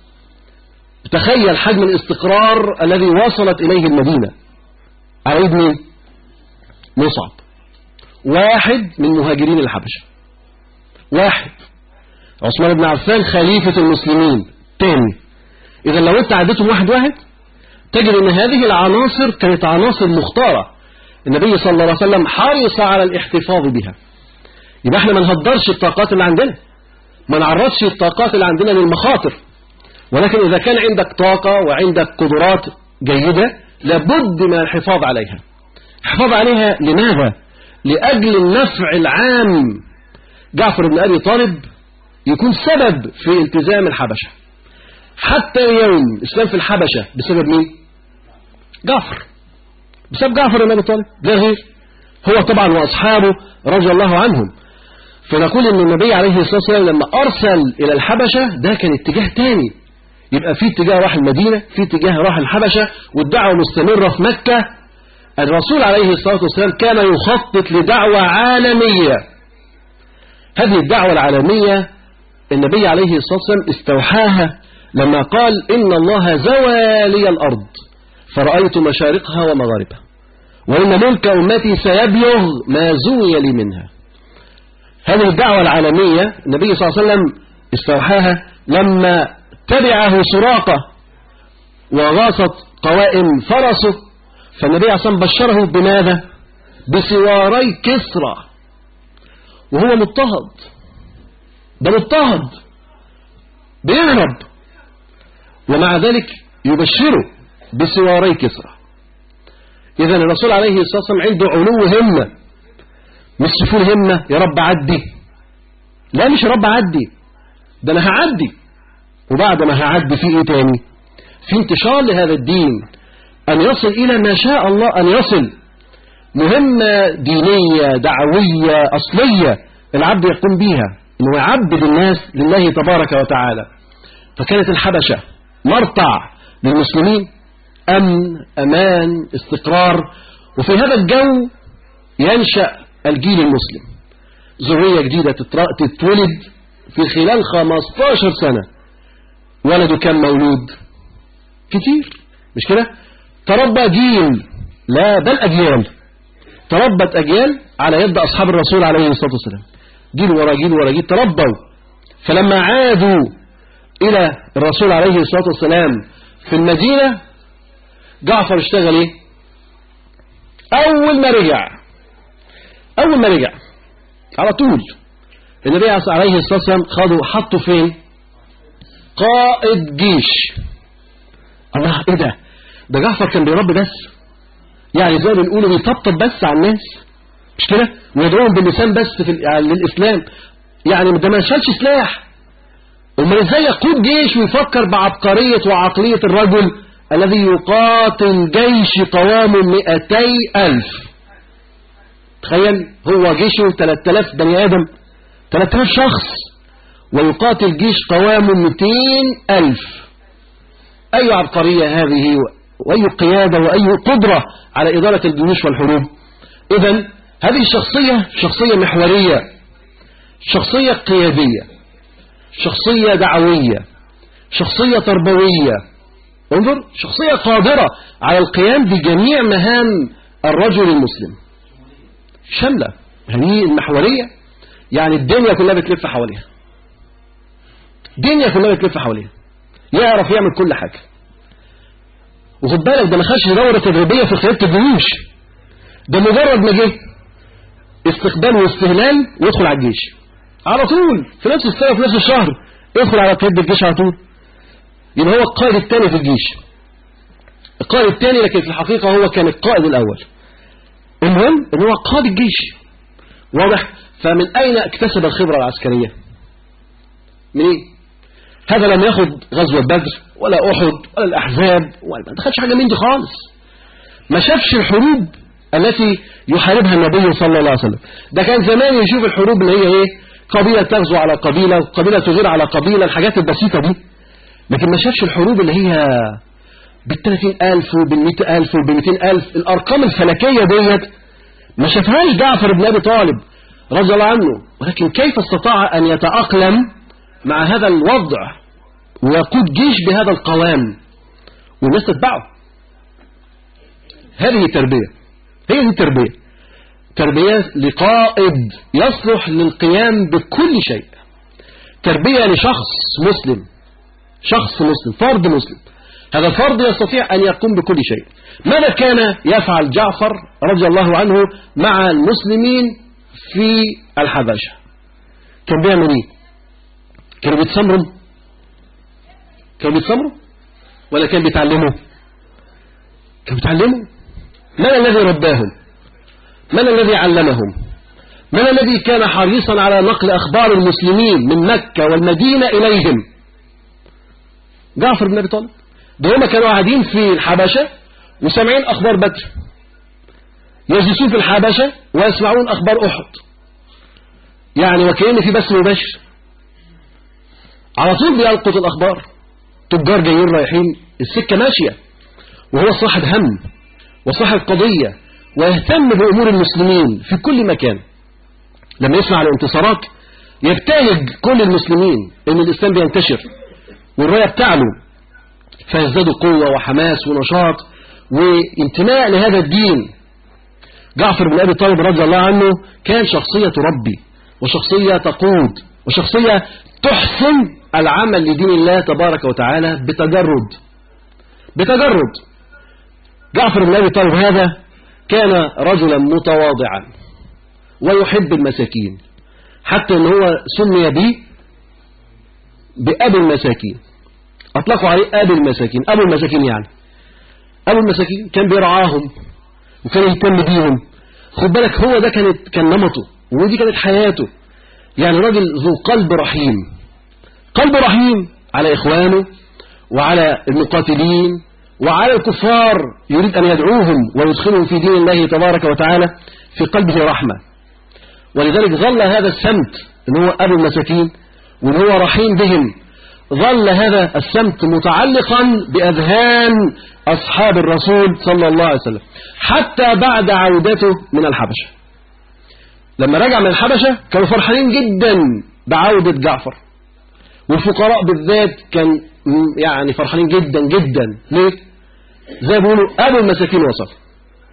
تخيل حجم الاستقرار الذي وصلت إليه المدينة على يد مين مصعب واحد من مهاجرين الحبشة واحد عثمان بن عفان خليفة المسلمين تاني إذا لو أنت عدتهم واحد واحد تجد أن هذه العناصر كانت عناصر مختارة النبي صلى الله عليه وسلم حرص على الاحتفاظ بها يبقى احنا ما نهدرش الطاقات اللي عندنا ما نعرضش الطاقات اللي عندنا للمخاطر ولكن إذا كان عندك طاقة وعندك قدرات جيدة لابد من الحفاظ عليها الحفاظ عليها لماذا؟ لأجل النفع العام جعفر بن أبي طالب يكون سبب في التزام الحبشة حتى اليوم الإسلام في الحبشة بسبب مين؟ جعفر بسبب جعفر بن أبي طالب لا غير هو طبعا وأصحابه رضي الله عنهم فنقول أن النبي عليه الصلاة والسلام لما أرسل إلى الحبشة ده كان اتجاه تاني يبقى في اتجاه راح المدينة في اتجاه راح الحبشة والدعوة مستمرة في مكة الرسول عليه الصلاة والسلام كان يخطط لدعوة عالمية هذه الدعوة العالمية النبي عليه الصلاة والسلام استوحاها لما قال إن الله زوى لي الأرض فرأيت مشارقها ومغاربها وإن ملك أمتي سيبلغ ما زوي لي منها هذه الدعوة العالمية النبي صلى الله عليه وسلم استوحاها لما تبعه سراقة وغاصت قوائم فرسه فالنبي عليه الصلاة والسلام بشره بماذا بسواري كسرى وهو مضطهد ده مضطهد بيهرب ومع ذلك يبشره بسواري كسرى إذا الرسول عليه الصلاة والسلام عنده علو همة مش سفول همة يا رب عدي لا مش يا رب عدي ده أنا هعدي وبعد ما هعدي في إيه تاني في انتشار لهذا الدين أن يصل إلى ما شاء الله أن يصل مهمة دينية دعوية أصلية العبد يقوم بها أنه يعبد الناس لله تبارك وتعالى فكانت الحبشة مرتع للمسلمين أمن أمان استقرار وفي هذا الجو ينشأ الجيل المسلم ذرية جديدة تتولد في خلال 15 سنة ولده كم مولود كتير مش كده تربى جيل لا بل أجيال تربت أجيال على يد أصحاب الرسول عليه الصلاة والسلام جيل ورا جيل ورا جيل تربوا فلما عادوا إلى الرسول عليه الصلاة والسلام في المدينة جعفر اشتغل ايه أول ما رجع أول ما رجع على طول النبي عليه الصلاة والسلام خدوا حطوا فين قائد جيش الله ايه ده ده جعفر كان بيربي بس يعني زي ما بنقولوا بيطبطب بس على الناس مش كده ويدعوهم باللسان بس في ال- للإسلام يعني ده ما شالش سلاح امال ازاي يقود جيش ويفكر بعبقرية وعقلية الرجل الذي يقاتل جيش قوامه 200 ألف تخيل هو جيشه 3000 بني آدم 3000 شخص ويقاتل جيش قوامه 200 ألف أي عبقرية هذه وأي قيادة وأي قدرة على إدارة الجيوش والحروب إذا هذه الشخصية شخصية محورية شخصية قيادية شخصية دعوية شخصية تربوية انظر شخصية قادرة على القيام بجميع مهام الرجل المسلم شاملة هذه المحورية يعني الدنيا كلها بتلف حواليها الدنيا كلها بتلف حواليها يعرف يعمل كل حاجة وخد بالك ده ما خدش دورة تدريبية في قيادة الجيوش ده مجرد ما جه استقبال واستهلال ويدخل على الجيش على طول في نفس السنة في نفس الشهر يدخل على قيادة الجيش على طول يبقى هو القائد الثاني في الجيش القائد الثاني لكن في الحقيقة هو كان القائد الأول المهم ان هو قائد الجيش واضح فمن أين اكتسب الخبرة العسكرية من ايه هذا لم ياخد غزوة بدر ولا أحد ولا الأحزاب ولا ما دخلش حاجة من دي خالص ما شافش الحروب التي يحاربها النبي صلى الله عليه وسلم ده كان زمان يشوف الحروب اللي هي ايه قبيلة تغزو على قبيلة وقبيلة تغير على قبيلة الحاجات البسيطة دي لكن ما شافش الحروب اللي هي بالثلاثين ألف وبالمئة ألف وبالمئتين ألف الأرقام الفلكية ديت ما شافهاش جعفر بن أبي طالب رضي الله عنه ولكن كيف استطاع أن يتأقلم مع هذا الوضع ويقود جيش بهذا القوام والناس تتبعه هذه تربية هي دي تربية تربية لقائد يصلح للقيام بكل شيء تربية لشخص مسلم شخص مسلم فرد مسلم هذا الفرد يستطيع أن يقوم بكل شيء ماذا كان يفعل جعفر رضي الله عنه مع المسلمين في الحبشة كان بيعمل ايه كانوا بيتسمروا كانوا بيتسمروا ولا كان بيتعلموا كانوا بيتعلموا من الذي رباهم من الذي علمهم من الذي كان حريصا على نقل أخبار المسلمين من مكة والمدينة إليهم جعفر بن أبي طالب ده هما كانوا قاعدين في الحبشة وسامعين أخبار بدر يجلسون في الحبشة ويسمعون أخبار أحد يعني وكأن في بث مباشر على طول بيلقط الأخبار تجار جايين رايحين السكة ماشية وهو صاحب هم وصاحب قضية ويهتم بأمور المسلمين في كل مكان لما يسمع الانتصارات يبتهج كل المسلمين ان الإسلام بينتشر والراية بتعلو فيزدادوا قوة وحماس ونشاط وانتماء لهذا الدين جعفر بن أبي طالب رضي الله عنه كان شخصية تربي وشخصية تقود وشخصية تحسن العمل لدين الله تبارك وتعالى بتجرد بتجرد جعفر بن أبي طالب هذا كان رجلا متواضعا ويحب المساكين حتى ان هو سمي به بأبي المساكين أطلقوا عليه أبي المساكين أبو المساكين يعني أبو المساكين كان بيرعاهم وكان يهتم بيهم خد بالك هو ده كانت كان نمطه ودي كانت حياته يعني راجل ذو قلب رحيم قلب رحيم على إخوانه وعلى المقاتلين وعلى الكفار يريد أن يدعوهم ويدخلهم في دين الله تبارك وتعالى في قلبه رحمة ولذلك ظل هذا السمت ان هو أبو المساكين وان هو رحيم بهم ظل هذا السمت متعلقا بأذهان أصحاب الرسول صلى الله عليه وسلم حتى بعد عودته من الحبشة لما رجع من الحبشة كانوا فرحانين جدا بعودة جعفر والفقراء بالذات كان يعني فرحانين جدا جدا ليه زي ما بيقولوا أبو المساكين وصل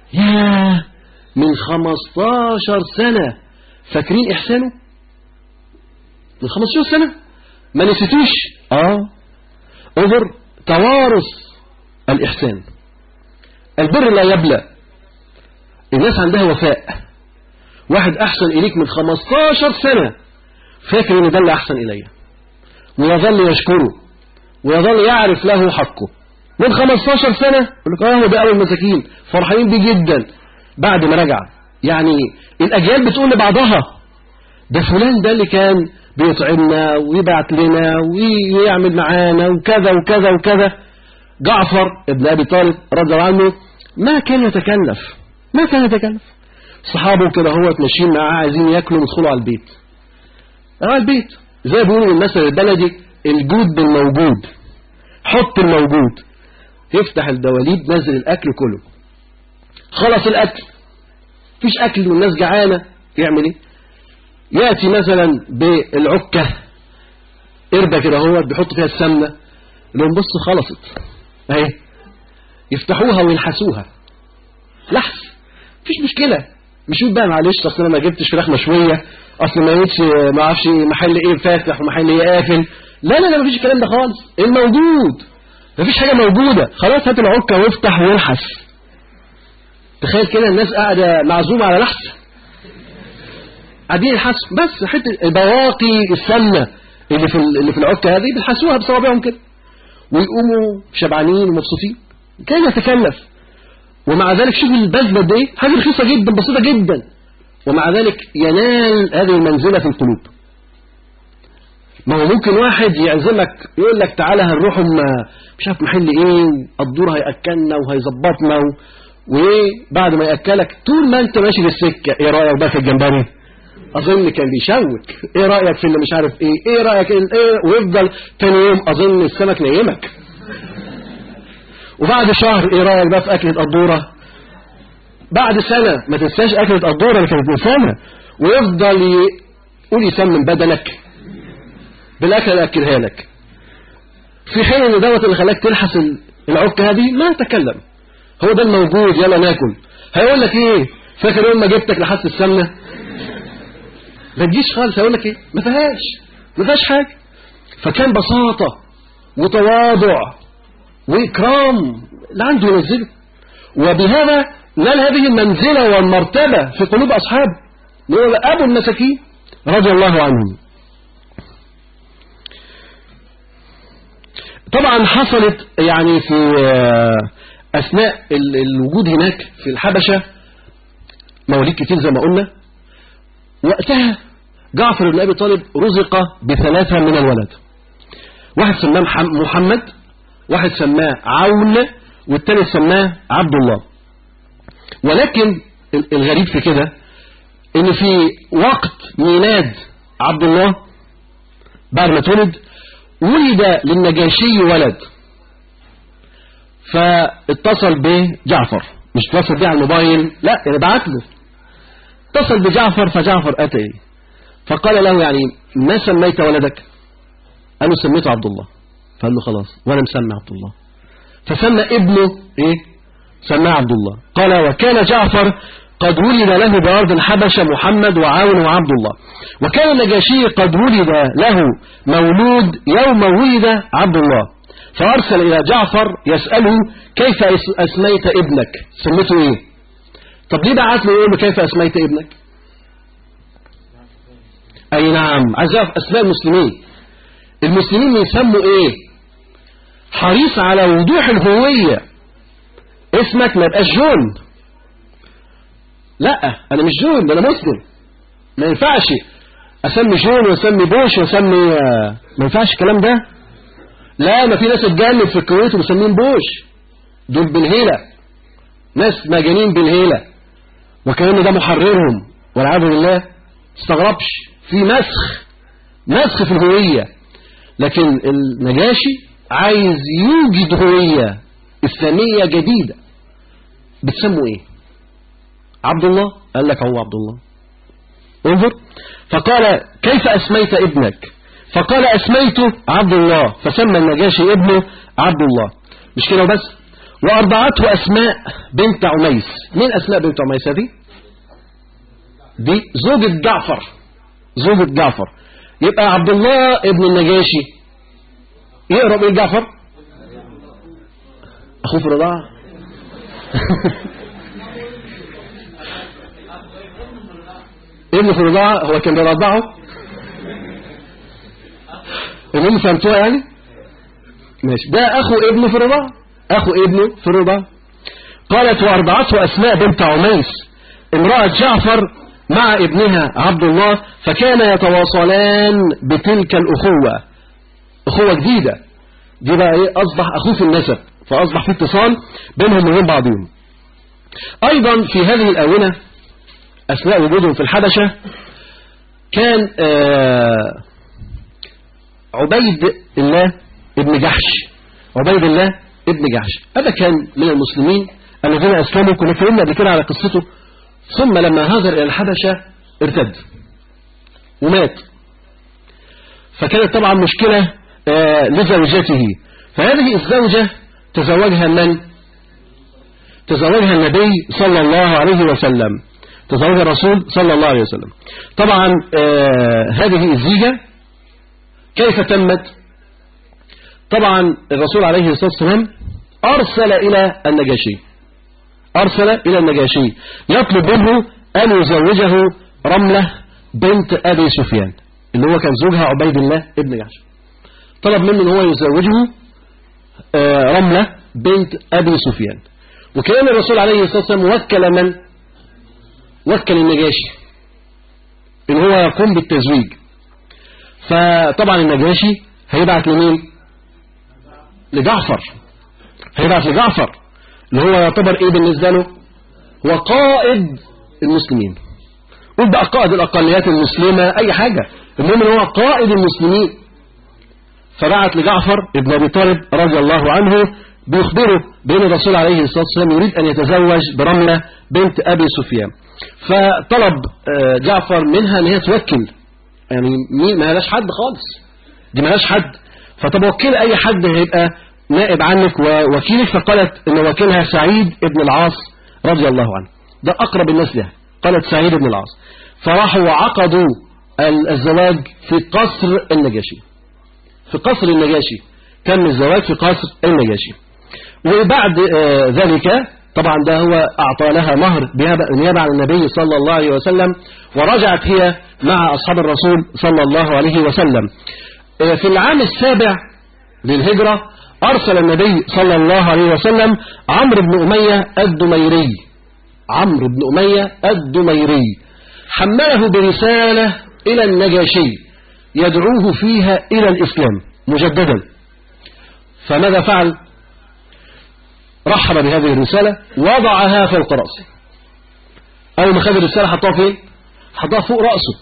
ياه من 15 سنة فاكرين إحسانه من 15 سنة ما نسيتوش آه انظر توارث الإحسان البر لا يبلى الناس عندها وفاء واحد أحسن إليك من 15 سنة فاكر إن ده اللي أحسن إليه ويظل يشكره ويظل يعرف له حقه من 15 سنة يقول لك اه ده أول مساكين فرحانين بيه جدا بعد ما رجع يعني الأجيال بتقول لبعضها ده فلان ده اللي كان بيطعمنا ويبعت لنا ويعمل معانا وكذا وكذا وكذا جعفر ابن أبي طالب رضي الله عنه ما كان يتكلف ما كان يتكلف صحابه كده هو ماشيين معاه عايزين ياكلوا ويدخلوا على البيت على البيت زي بيقولوا المثل البلدي الجود بالموجود حط الموجود يفتح الدواليب نزل الأكل كله خلص الأكل فيش أكل والناس جعانة يعمل إيه يأتي مثلا بالعكة قربة كده هو بيحط فيها السمنة لهم بص خلصت اهي يفتحوها ويلحسوها لحس مفيش مشكلة مش يقول بقى معلش اصل انا ما جبتش فراخ مشوية اصل ما لقيتش ما اعرفش محل ايه فاتح ومحل ايه قافل لا لا لا مفيش الكلام ده خالص الموجود مفيش حاجة موجودة خلاص هات العكة وافتح والحس تخيل كده الناس قاعدة معزومة على لحس قاعدين يلحسوا بس حته بواقي السمنة اللي في اللي في العكة هذه بيلحسوها بصوابعهم كده ويقوموا شبعانين ومبسوطين كان يتكلف ومع ذلك شوف البذلة دي حاجة رخيصة جدا بسيطة جدا ومع ذلك ينال هذه المنزلة في القلوب ما هو ممكن واحد يعزمك يقول لك تعالى هنروح مش عارف محل ايه الدور هيأكلنا وهيظبطنا وايه بعد ما يأكلك طول ما انت ماشي في السكة ايه رأيك بقى في الجمبري اظن كان بيشوك ايه رأيك في اللي مش عارف ايه ايه رأيك ايه ويفضل تاني يوم اظن السمك نيمك وبعد شهر ايه رأيك بقى في اكلة قدورة بعد سنة ما تنساش اكلة قدورة اللي كانت من سنة ويفضل يقول يسمن بدنك بالاكل اللي اكلها لك في حين ان دوت اللي خلاك تلحس العكة هذه ما تكلم هو ده الموجود يلا ناكل هيقول لك ايه فاكر يوم ما جبتك لحس السمنة ما تجيش خالص هيقول لك ايه ما فيهاش ما فيهاش حاجة فكان بساطة وتواضع وإكرام اللي عنده ينزله وبهذا نال هذه المنزلة والمرتبة في قلوب أصحابه هو أبو المساكين رضي الله عنهم طبعا حصلت يعني في أثناء الوجود هناك في الحبشة مواليد كتير زي ما قلنا وقتها جعفر بن أبي طالب رزق بثلاثة من الولد واحد سماه محمد واحد سماه عون والتاني سماه عبد الله ولكن الغريب في كده ان في وقت ميلاد عبد الله بعد ما اتولد ولد للنجاشي ولد فاتصل بجعفر مش اتصل بيه على الموبايل لا يعني بعت له اتصل بجعفر فجعفر اتى إليه فقال له يعني ما سميت ولدك قال له سميته عبد الله فقال له خلاص وانا مسمي عبد الله فسمى ابنه ايه سماه عبد الله قال وكان جعفر قد ولد له بأرض الحبشة محمد وعون وعبد الله وكان النجاشي قد ولد له مولود يوم ولد عبد الله فأرسل إلى جعفر يسأله كيف أسميت ابنك سميته إيه طب ليه بعت له يقول له كيف أسميت ابنك أي نعم عايز أعرف أسماء المسلمين المسلمين يسموا إيه حريص على وضوح الهوية اسمك ما يبقاش جون لا انا مش جون ده انا مسلم ما ينفعش اسمي جون واسمي بوش واسمي ما ينفعش الكلام ده لا ما في ناس اتجنن في الكويت ومسمين بوش دول بالهيلة ناس مجانين بالهيلة وكأن ده محررهم والعياذ بالله استغربش في مسخ مسخ في الهوية لكن النجاشي عايز يوجد هوية إسلامية جديدة بتسموا ايه عبد الله قال لك هو عبد الله انظر فقال كيف أسميت ابنك فقال أسميته عبد الله فسمى النجاشي ابنه عبد الله مش كده بس وأرضعته أسماء بنت عميس مين أسماء بنت عميس هذه دي زوجة جعفر زوجة جعفر يبقى عبد الله ابن النجاشي يقرب ايه جعفر اخوه في الرضاعة ابن في الرضاعة هو كان بيرضعه المهم فهمتوها يعني ماشي ده اخو ابنه في الرضاعة اخو ابنه في الرضاعة قالت وارضعته اسماء بنت عميس امرأة جعفر مع ابنها عبد الله فكان يتواصلان بتلك الأخوة أخوة جديدة دي بقى إيه أصبح أخوه في النسب فأصبح في اتصال بينهم وبين بعضهم أيضا في هذه الآونة أثناء وجودهم في الحبشة كان آه عبيد الله ابن جحش عبيد الله ابن جحش هذا كان من المسلمين الذين أسلموا كنا اتكلمنا قبل كده على قصته ثم لما هاجر إلى الحبشة ارتد ومات فكانت طبعا مشكلة آه لزوجته فهذه الزوجة تزوجها من تزوجها النبي صلى الله عليه وسلم تزوجها الرسول صلى الله عليه وسلم طبعا آه هذه الزيجة كيف تمت طبعا الرسول عليه الصلاة والسلام أرسل إلى النجاشي أرسل إلى النجاشي يطلب منه أن يزوجه رملة بنت أبي سفيان اللي هو كان زوجها عبيد الله ابن جحش طلب منه أن هو يزوجه رملة بنت أبي سفيان وكان الرسول عليه الصلاة والسلام وكل من وكل النجاشي ان هو يقوم بالتزويج فطبعا النجاشي هيبعت لمين لجعفر هيبعت لجعفر اللي هو يعتبر ايه بالنسبة له هو قائد المسلمين قول بقى قائد الاقليات المسلمة اي حاجة المهم ان هو قائد المسلمين فبعت لجعفر ابن ابي طالب رضي الله عنه بيخبره بأن الرسول عليه الصلاة والسلام يريد أن يتزوج برملة بنت أبي سفيان فطلب جعفر منها أن هي توكل يعني ما لهاش حد خالص دي ما لهاش حد فطب وكل أي حد هيبقى نائب عنك ووكيلك فقالت أن وكيلها سعيد ابن العاص رضي الله عنه ده أقرب الناس لها قالت سعيد ابن العاص فراحوا وعقدوا الزواج في قصر النجاشي في قصر النجاشي تم الزواج في قصر النجاشي وبعد ذلك طبعا ده هو أعطى لها مهر نيابة عن النبي صلى الله عليه وسلم ورجعت هي مع أصحاب الرسول صلى الله عليه وسلم في العام السابع للهجرة أرسل النبي صلى الله عليه وسلم عمرو بن أمية الدميري عمرو بن أمية الدميري حمله برسالة إلى النجاشي يدعوه فيها إلى الإسلام مجددا فماذا فعل رحب بهذه الرسالة وضعها فوق رأسه أول ما خذ الرسالة حطها فين حطها فوق رأسه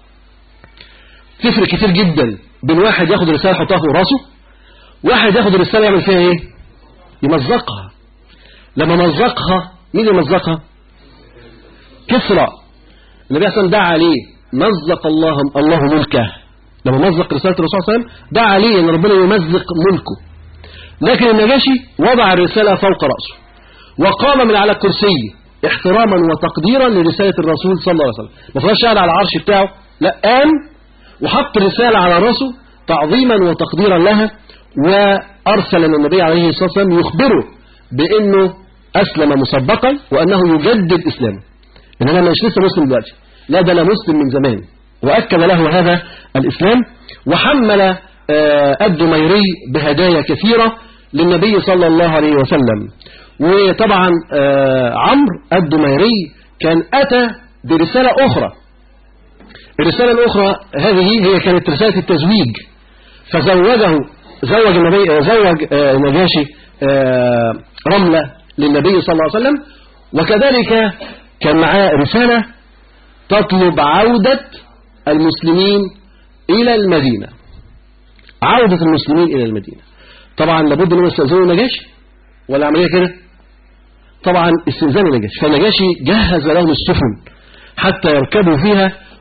تفرق كتير جدا بين واحد ياخد الرسالة يحطها فوق رأسه واحد ياخد الرسالة يعمل فيها ايه يمزقها لما مزقها مين اللي مزقها كسرى النبي صلى الله عليه وسلم دعا عليه مزق الله الله ملكه لما مزق رسالة الرسول صلى الله عليه وسلم دعا عليه ان ربنا يمزق ملكه لكن النجاشي وضع الرسالة فوق رأسه وقام من على كرسيه احتراما وتقديرا لرسالة الرسول صلى الله عليه وسلم ما فلاش قاعد على العرش بتاعه لا قام وحط رسالة على رأسه تعظيما وتقديرا لها وأرسل النبي عليه الصلاة والسلام يخبره بأنه أسلم مسبقا وأنه يجدد إسلامه إن أنا مش لسه مسلم دلوقتي لا ده أنا مسلم من زمان وأكد له هذا الإسلام وحمل الدميري بهدايا كثيرة للنبي صلى الله عليه وسلم وطبعا عمرو الدميري كان أتى برسالة أخرى الرسالة الأخرى هذه هي كانت رسالة التزويج فزوجه زوج النبي زوج نجاشي رملة للنبي صلى الله عليه وسلم وكذلك كان معاه رسالة تطلب عودة المسلمين إلى المدينة عودة المسلمين إلى المدينة طبعا لابد أنهم يستأذنوا النجاشي ولا عملية كده طبعا استئذان النجاشي فالنجاشي جهز لهم السفن حتى يركبوا فيها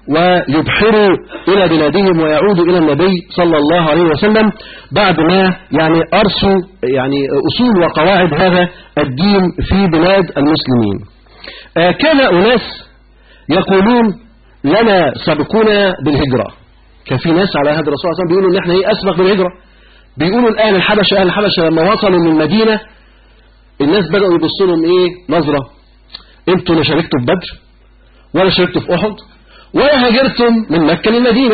ويبحروا إلى بلادهم ويعودوا إلى النبي صلى الله عليه وسلم بعد ما يعني أرسوا يعني أصول وقواعد هذا الدين في بلاد المسلمين آه، كان أناس يقولون لنا سبقونا بالهجرة كان في ناس على هذا الرسول صلى الله عليه وسلم بيقولوا ان احنا ايه اسبق بالهجرة بيقولوا الان الحبشة اهل الحبشة لما وصلوا من المدينة الناس بدأوا يبصوا لهم ايه نظرة انتوا لا شاركتوا في بدر ولا شاركتوا في احد ولا هاجرتم من مكة للمدينة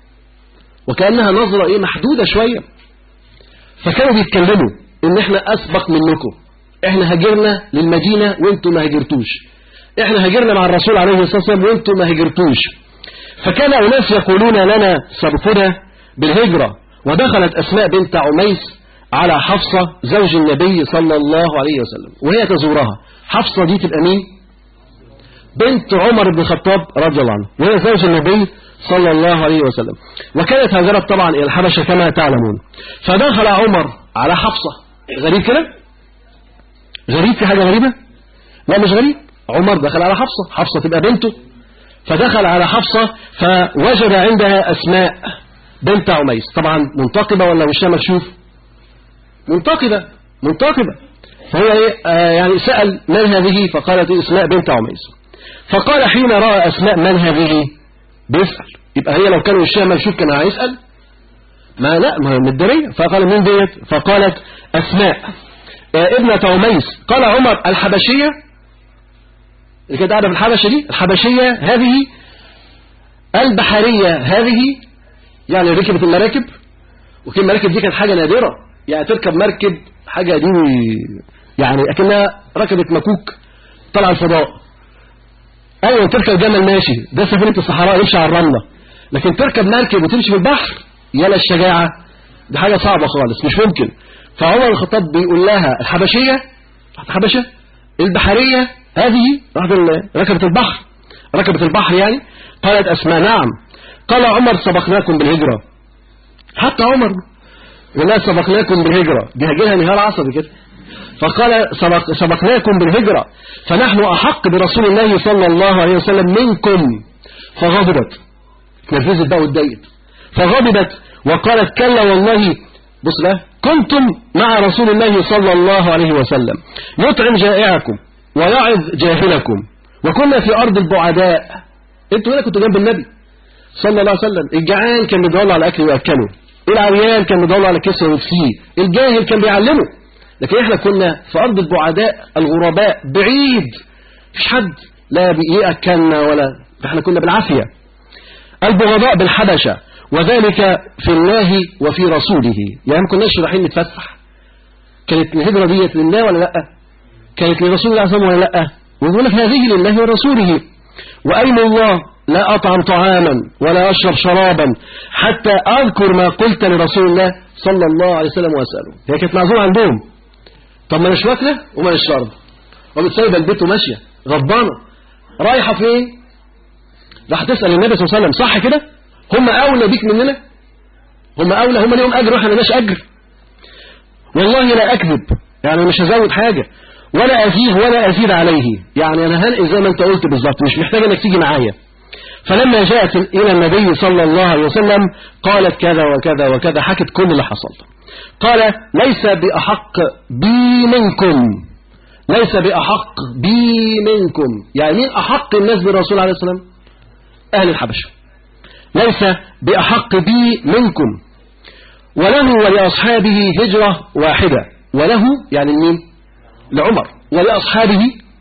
وكأنها نظرة ايه محدودة شوية فكانوا بيتكلموا ان احنا اسبق منكم احنا هاجرنا للمدينة وانتوا ما هاجرتوش احنا هاجرنا مع الرسول عليه الصلاة والسلام وانتوا ما هاجرتوش فكان أناس يقولون لنا سبقنا بالهجرة ودخلت أسماء بنت عميس على حفصة زوج النبي صلى الله عليه وسلم وهي تزورها حفصة دي تبقى مين بنت عمر بن الخطاب رضي الله عنه وهي زوج النبي صلى الله عليه وسلم وكانت هاجرت طبعا إلى الحبشة كما تعلمون فدخل عمر على حفصة غريب كده غريب في حاجة غريبة لا مش غريب عمر دخل على حفصة حفصة تبقى بنته فدخل على حفصة فوجد عندها أسماء بنت عميس طبعا منتقبة ولا وشها مكشوف منتقبة منتقبة فهو إيه آه يعني سأل من هذه فقالت إيه اسماء بنت عميس فقال حين رأى أسماء من هذه بيسأل يبقى هي لو كان وشها مكشوف كان هيسأل ما لا ما هي مدرية فقال مين ديت فقالت أسماء آه ابنة عميس قال عمر الحبشية اللي كانت قاعدة في الحبشة دي الحبشية هذه البحرية هذه يعني ركبت المراكب وكان المراكب دي كانت حاجة نادرة يعني تركب مركب حاجة دي يعني أكنها ركبت مكوك طلع الفضاء أيوة تركب جمل ماشي ده سفينة الصحراء يمشي على الرملة لكن تركب مركب وتمشي في البحر يلا الشجاعة دي حاجة صعبة خالص مش ممكن فعمر الخطاب بيقول لها الحبشية الحبشة البحرية هذه ركبت البحر ركبت البحر يعني قالت أسماء نعم قال عمر سبقناكم بالهجرة حتى عمر ولا سبقناكم بالهجرة دي هجيلها نهار عصبي كده فقال سبق سبقناكم بالهجرة فنحن أحق برسول الله صلى الله عليه وسلم منكم فغضبت نرفزت بقى واتضايقت فغضبت وقالت كلا والله بص بقى كنتم مع رسول الله صلى الله عليه وسلم يطعم جائعكم ويعظ جاهلكم وكنا في أرض البعداء انتوا هنا كنتوا جنب النبي صلى الله عليه وسلم الجعان كان بيدور على أكل ويأكله العريان كان بيدور على كسر ويكسيه الجاهل كان بيعلمه لكن احنا كنا في أرض البعداء الغرباء بعيد مفيش حد لا بيأكلنا ولا احنا كنا بالعافية البغضاء بالحبشة وذلك في الله وفي رسوله يعني ما كناش رايحين نتفسح كانت الهجرة ديت لله ولا لأ كانت لرسول الله صلى الله عليه وسلم ولا لا ويقول لك هذه لله ورسوله وأيم الله لا أطعم طعاما ولا أشرب شرابا حتى أذكر ما قلت لرسول الله صلى الله عليه وسلم وأسأله هي كانت معزومة عندهم طب ما مش واكلة وما مش شاربة وبتسيب البيت وماشية غضبانة رايحة فين راح تسأل النبي صلى الله عليه وسلم صح كده هم أولى بيك مننا هم أولى هم ليهم أجر وإحنا مالناش أجر والله لا أكذب يعني مش هزود حاجة ولا أزيد ولا أزيد عليه يعني أنا هنقل زي ما أنت قلت بالظبط مش محتاج أنك تيجي معايا فلما جاءت إلى النبي صلى الله عليه وسلم قالت كذا وكذا وكذا حكت كل اللي حصل قال ليس بأحق بي منكم ليس بأحق بي منكم يعني مين أحق الناس بالرسول عليه السلام أهل الحبشة ليس بأحق بي منكم وله ولأصحابه هجرة واحدة وله يعني مين لعمر ولأصحابه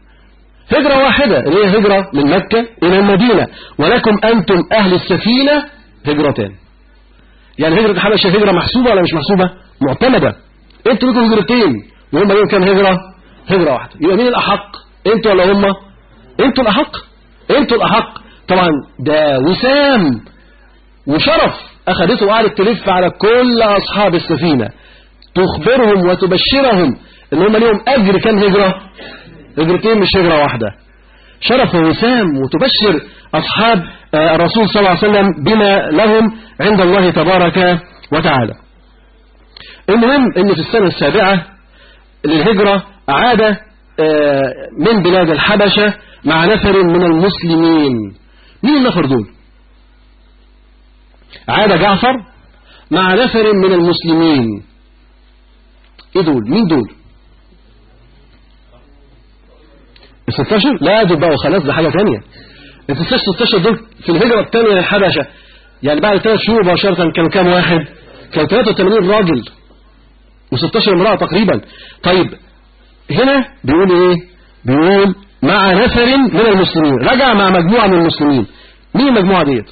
هجرة واحدة اللي هي هجرة من مكة إلى المدينة ولكم أنتم أهل السفينة هجرتين يعني هجرة الحبشة هجرة محسوبة ولا مش محسوبة معتمدة انتوا لكم هجرتين وهم ليهم كام هجرة هجرة واحدة يبقى مين الأحق انتوا ولا هم انتوا الأحق انتوا الأحق طبعا ده وسام وشرف أخذته وقعدت تلف على كل أصحاب السفينة تخبرهم وتبشرهم ان هم ليهم أجر كام هجرة هجرتين مش هجرة واحدة شرف وسام وتبشر أصحاب الرسول صلى الله عليه وسلم بما لهم عند الله تبارك وتعالى المهم ان في السنة السابعة للهجرة عاد من بلاد الحبشة مع نفر من المسلمين مين النفر دول عاد جعفر مع نفر من المسلمين ايه دول مين دول ال 16 لا دول بقوا خلاص ده حاجة تانية ال 16 16 دول في الهجرة الثانية للحبشة يعني بعد ثلاث شهور مباشرة كانوا كام واحد كانوا 83 راجل و16 امرأة تقريبا طيب هنا بيقول ايه بيقول مع نفر من المسلمين رجع مع مجموعة من المسلمين مين المجموعة ديت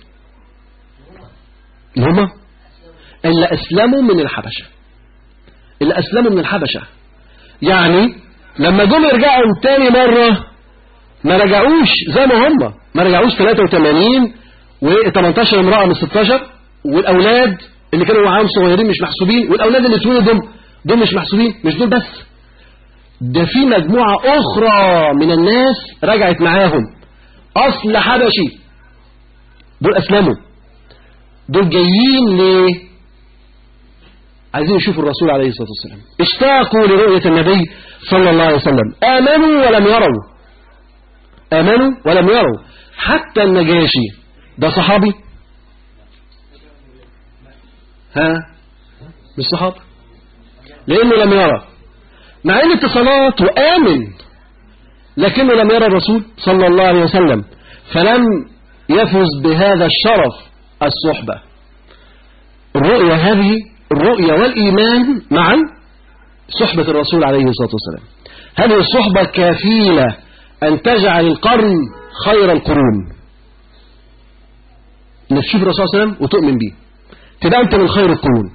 اللي هم اللي أسلموا من الحبشة اللي أسلموا من الحبشة يعني لما جم يرجعوا تاني مرة ما رجعوش زي ما هم ما رجعوش 83 و18 امرأة من 16 والأولاد اللي كانوا معاهم صغيرين مش محسوبين والأولاد اللي اتولدوا دول مش محسوبين مش دول بس ده في مجموعة أخرى من الناس رجعت معاهم أصل حبشي دول أسلموا دول جايين ليه عايزين يشوفوا الرسول عليه الصلاة والسلام اشتاقوا لرؤية النبي صلى الله عليه وسلم آمنوا ولم يروا آمنوا ولم يروا حتى النجاشي ده صحابي ها مش صحابي لأنه لم يرى مع ان اتصالات وآمن لكنه لم يرى الرسول صلى الله عليه وسلم فلم يفز بهذا الشرف الصحبة الرؤية هذه الرؤية والإيمان معا صحبة الرسول عليه الصلاة والسلام هذه الصحبة كفيلة أن تجعل القرن خير القرون انك تشوف الرسول صلى الله عليه وسلم وتؤمن به تبقى أنت من خير القرون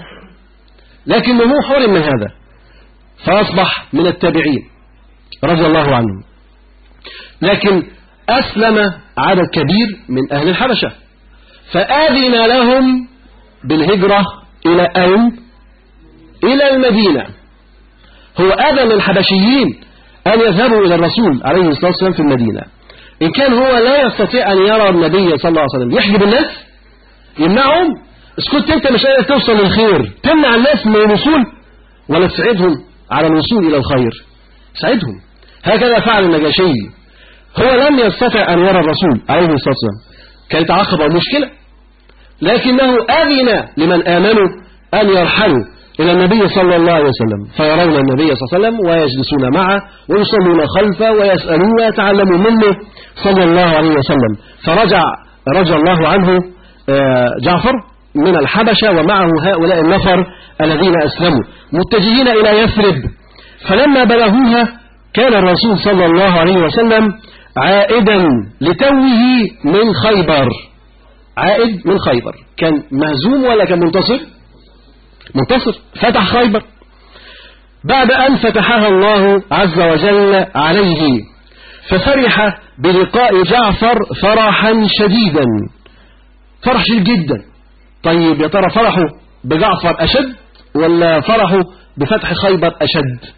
لكنه حرم من هذا فأصبح من التابعين رضي الله عنهم لكن أسلم عدد كبير من أهل الحبشة فآذن لهم بالهجرة إلى أين إلى المدينة هو آذن الحبشيين أن يذهبوا إلى الرسول عليه الصلاة والسلام في المدينة إن كان هو لا يستطيع أن يرى النبي صلى الله عليه وسلم يحجب الناس يمنعهم اسكت انت مش قادر توصل للخير تمنع الناس من الوصول ولا تساعدهم على الوصول إلى الخير ساعدهم هكذا فعل النجاشي هو لم يستطع أن يرى الرسول عليه الصلاة والسلام كانت عقبة مشكلة لكنه أذن لمن آمنوا أن يرحلوا إلى النبي صلى الله عليه وسلم فيرون النبي صلى الله عليه وسلم ويجلسون معه ويصلون خلفه ويسألون ويتعلموا منه صلى الله عليه وسلم فرجع رجع الله عنه جعفر من الحبشة ومعه هؤلاء النفر الذين أسلموا متجهين إلى يثرب فلما بلغوها كان الرسول صلى الله عليه وسلم عائدا لتوه من خيبر عائد من خيبر كان مهزوم ولا كان منتصر منتصر فتح خيبر بعد أن فتحها الله عز وجل عليه ففرح بلقاء جعفر فرحا شديدا فرح شديد جدا طيب يا ترى فرحه بجعفر أشد ولا فرحه بفتح خيبر أشد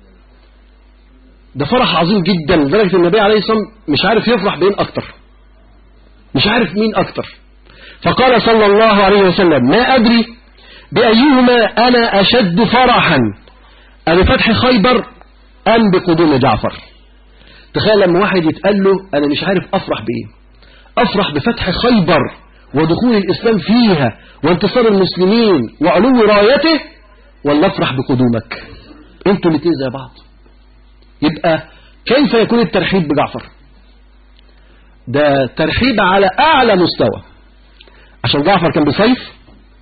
ده فرح عظيم جدا لدرجة النبي عليه الصلاة والسلام مش عارف يفرح بين أكتر مش عارف مين أكتر فقال صلى الله عليه وسلم ما أدري بأيهما أنا أشد فرحا بفتح خيبر أم بقدوم جعفر تخيل لما واحد يتقال له أنا مش عارف أفرح بإيه أفرح بفتح خيبر ودخول الإسلام فيها وانتصار المسلمين وعلو رايته ولا أفرح بقدومك انتوا الاثنين زي بعض يبقى كيف يكون الترحيب بجعفر ده ترحيب على أعلى مستوى عشان جعفر كان بصيف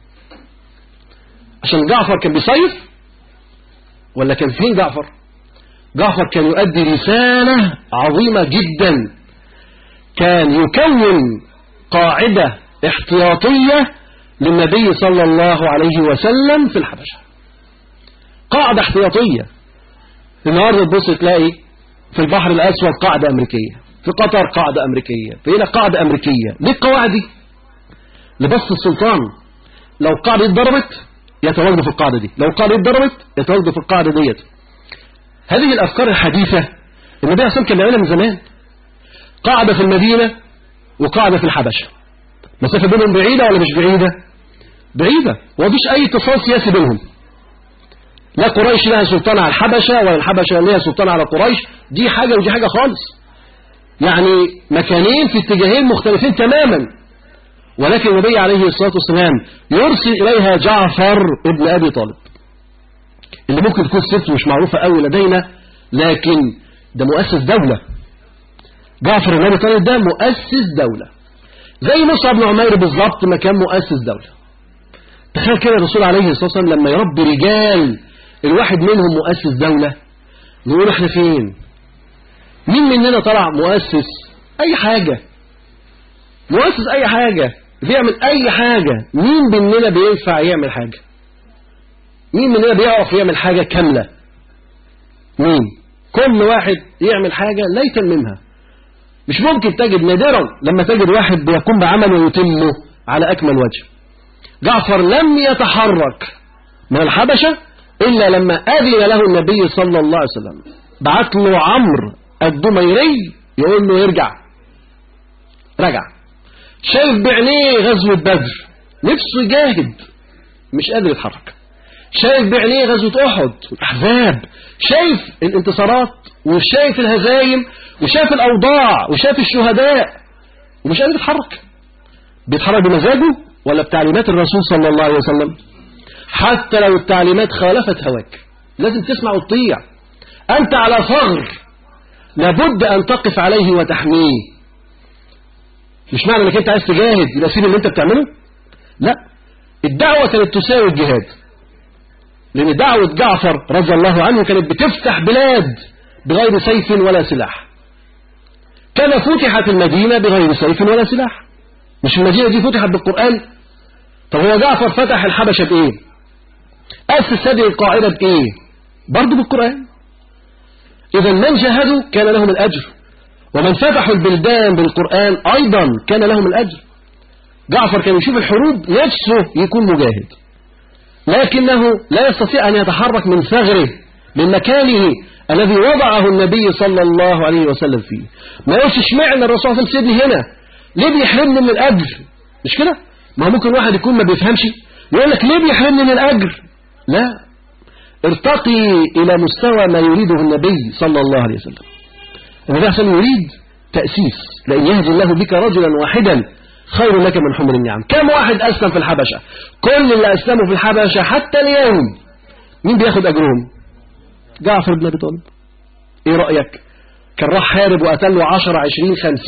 عشان جعفر كان بصيف ولا كان فين جعفر جعفر كان يؤدي رسالة عظيمة جدا كان يكون قاعدة احتياطية للنبي صلى الله عليه وسلم في الحبشة قاعدة احتياطية النهاردة تبص تلاقي في البحر الأسود قاعدة أمريكية في قطر قاعدة أمريكية في هنا قاعدة أمريكية ليه القواعد دي لبس السلطان لو القاعدة اتضربت يتواجدوا في القاعدة دي لو القاعدة اتضربت يتواجدوا في القاعدة ديت هذه الأفكار الحديثة النبي عليه الصلاة كان بيعملها من زمان قاعدة في المدينة وقاعدة في الحبشة مسافة بينهم بعيدة ولا مش بعيدة بعيدة ومفيش أي اتصال سياسي بينهم لا قريش لها سلطان على الحبشة ولا الحبشة لها سلطان على قريش دي حاجة ودي حاجة خالص يعني مكانين في اتجاهين مختلفين تماما ولكن النبي عليه الصلاة والسلام يرسل إليها جعفر ابن أبي طالب اللي ممكن تكون سيرته مش معروفة قوي لدينا لكن ده مؤسس دولة جعفر بن أبي طالب ده مؤسس دولة زي مصعب بن عمير بالظبط ما كان مؤسس دولة تخيل كده الرسول عليه الصلاة والسلام لما يربي رجال الواحد منهم مؤسس دولة نقول احنا فين مين مننا طلع مؤسس اي حاجة مؤسس اي حاجة بيعمل اي حاجة مين مننا بينفع يعمل حاجة مين مننا بيعرف يعمل حاجة كاملة مين كل واحد يعمل حاجة لا يتممها مش ممكن تجد نادرا لما تجد واحد بيقوم بعمل ويتمه على أكمل وجه جعفر لم يتحرك من الحبشة إلا لما أذن له النبي صلى الله عليه وسلم بعت له عمرو الدميري يقول له يرجع رجع شايف بعينيه غزوة بدر نفسه يجاهد مش قادر يتحرك شايف بعينيه غزوة أحد والأحزاب شايف الانتصارات وشايف الهزايم وشايف الأوضاع وشايف الشهداء ومش قادر يتحرك بيتحرك بمزاجه ولا بتعليمات الرسول صلى الله عليه وسلم حتى لو التعليمات خالفت هواك لازم تسمع وتطيع أنت على ثغر لابد أن تقف عليه وتحميه مش معنى انك انت عايز تجاهد يبقى سيب اللي انت بتعمله لا الدعوة كانت تساوي الجهاد لأن دعوة جعفر رضي الله عنه كانت بتفتح بلاد بغير سيف ولا سلاح كما فتحت المدينة بغير سيف ولا سلاح مش المدينة دي فتحت بالقرآن طب هو جعفر فتح الحبشة بإيه أسس هذه القاعدة بإيه برضه بالقرآن إذا من جاهدوا كان لهم الأجر ومن فتحوا البلدان بالقرآن أيضا كان لهم الأجر جعفر كان يشوف الحروب نفسه يكون مجاهد لكنه لا يستطيع أن يتحرك من ثغره من مكانه الذي وضعه النبي صلى الله عليه وسلم فيه ما يقولش اشمعنى الرسول صلى الله عليه وسلم سيبني هنا ليه بيحرمني من الأجر مش كده ما هو ممكن واحد يكون ما بيفهمش يقول لك ليه بيحرمني من الأجر لا ارتقي إلى مستوى ما يريده النبي صلى الله عليه وسلم النبي صلى الله عليه وسلم يريد تأسيس لأن يهدي الله بك رجلا واحدا خير لك من حمر النعم كم واحد أسلم في الحبشة كل اللي أسلموا في الحبشة حتى اليوم مين بياخد أجرهم جعفر بن أبي طالب إيه رأيك كان راح حارب وقتل له 10 20 50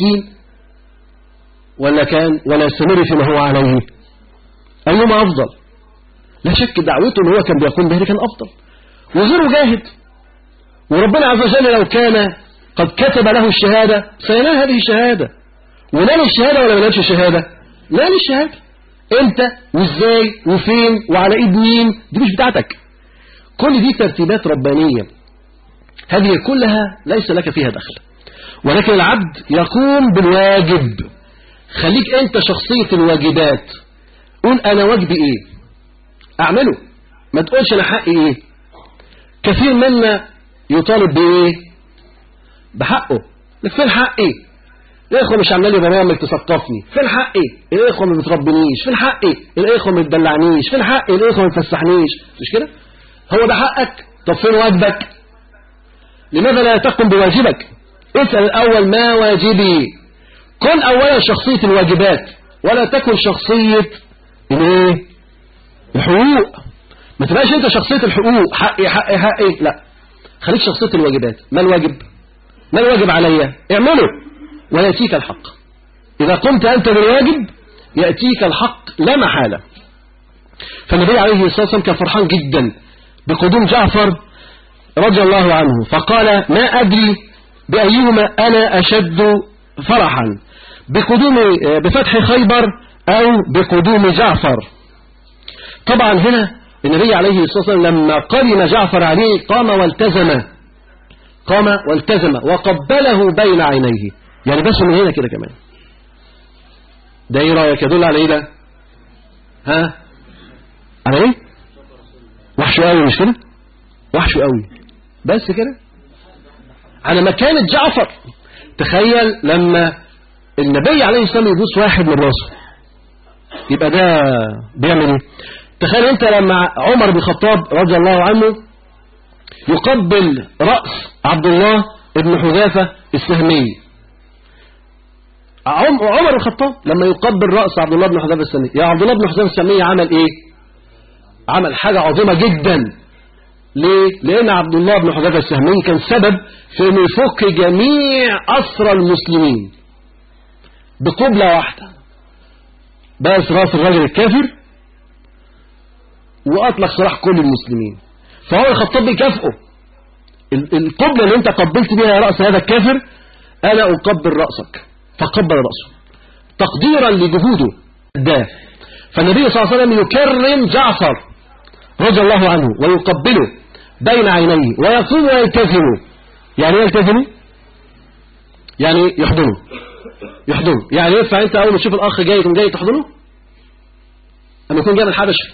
ولا كان ولا يستمر فيما هو عليه أيهما أفضل لا شك دعوته اللي هو كان بيقوم به كان أفضل وغيره جاهد وربنا عز وجل لو كان قد كتب له الشهادة سينال هذه الشهادة ونال الشهادة ولا ما نالش الشهادة نال الشهادة امتى وازاي وفين وعلى ايد مين دي مش بتاعتك كل دي ترتيبات ربانية هذه كلها ليس لك فيها دخل ولكن العبد يقوم بالواجب خليك انت شخصية الواجبات قول انا واجبي ايه اعمله ما تقولش انا حقي ايه كثير منا يطالب بايه بحقه لك فين حقي الاخوه مش عامله لي برامج تثقفني فين حقي الاخوه ما بتربنيش فين حقي الاخوه ما بتدلعنيش فين حقي الاخوه ما بتفسحنيش مش كده هو ده حقك طب فين واجبك لماذا لا تقوم بواجبك اسال الاول ما واجبي كن اولا شخصيه الواجبات ولا تكن شخصيه الايه الحقوق ما تبقاش انت شخصيه الحقوق حقي حقي حقي لا خليك شخصيه الواجبات ما الواجب ما الواجب علي اعمله ويأتيك الحق إذا قمت أنت بالواجب يأتيك الحق لا محالة فالنبي عليه الصلاة والسلام كان فرحان جدا بقدوم جعفر رضي الله عنه فقال ما أدري بأيهما أنا أشد فرحا بقدوم بفتح خيبر أو بقدوم جعفر طبعا هنا النبي عليه الصلاة والسلام لما قدم جعفر عليه قام والتزم قام والتزم وقبله بين عينيه يعني بس من هنا كده كمان ده ايه رايك يدل على ايه ده ها على ايه وحشه قوي مش كده وحشه قوي بس كده على مكانة جعفر تخيل لما النبي عليه الصلاة والسلام يبوس واحد من راسه يبقى ده بيعمل ايه تخيل انت لما عمر بن الخطاب رضي الله عنه يقبل رأس عبد الله ابن حذافة السهمي عم- عمر الخطاب لما يقبل رأس عبد الله بن حذافة السامي يا عبد الله بن حذافة السامي عمل ايه عمل حاجة عظيمة جدا ليه لأن عبد الله بن حذافة السهمي كان سبب في انه يفك جميع أسرى المسلمين بقبلة واحدة بس راس الراجل الكافر وأطلق سراح كل المسلمين فهو الخطاب بيكافئه ال- القبلة اللي انت قبلت بها رأس هذا الكافر أنا أقبل رأسك فقبل رأسه تقديرا لجهوده ده فالنبي صلى الله عليه وسلم يكرم جعفر رضي الله عنه ويقبله بين عينيه ويقوم ويلتزم يعني ايه يلتزم يعني يحضنه يحضنه يعني ينفع انت اول ما تشوف الاخ جاي تقوم جاي تحضنه اما يكون جاي من الحبشه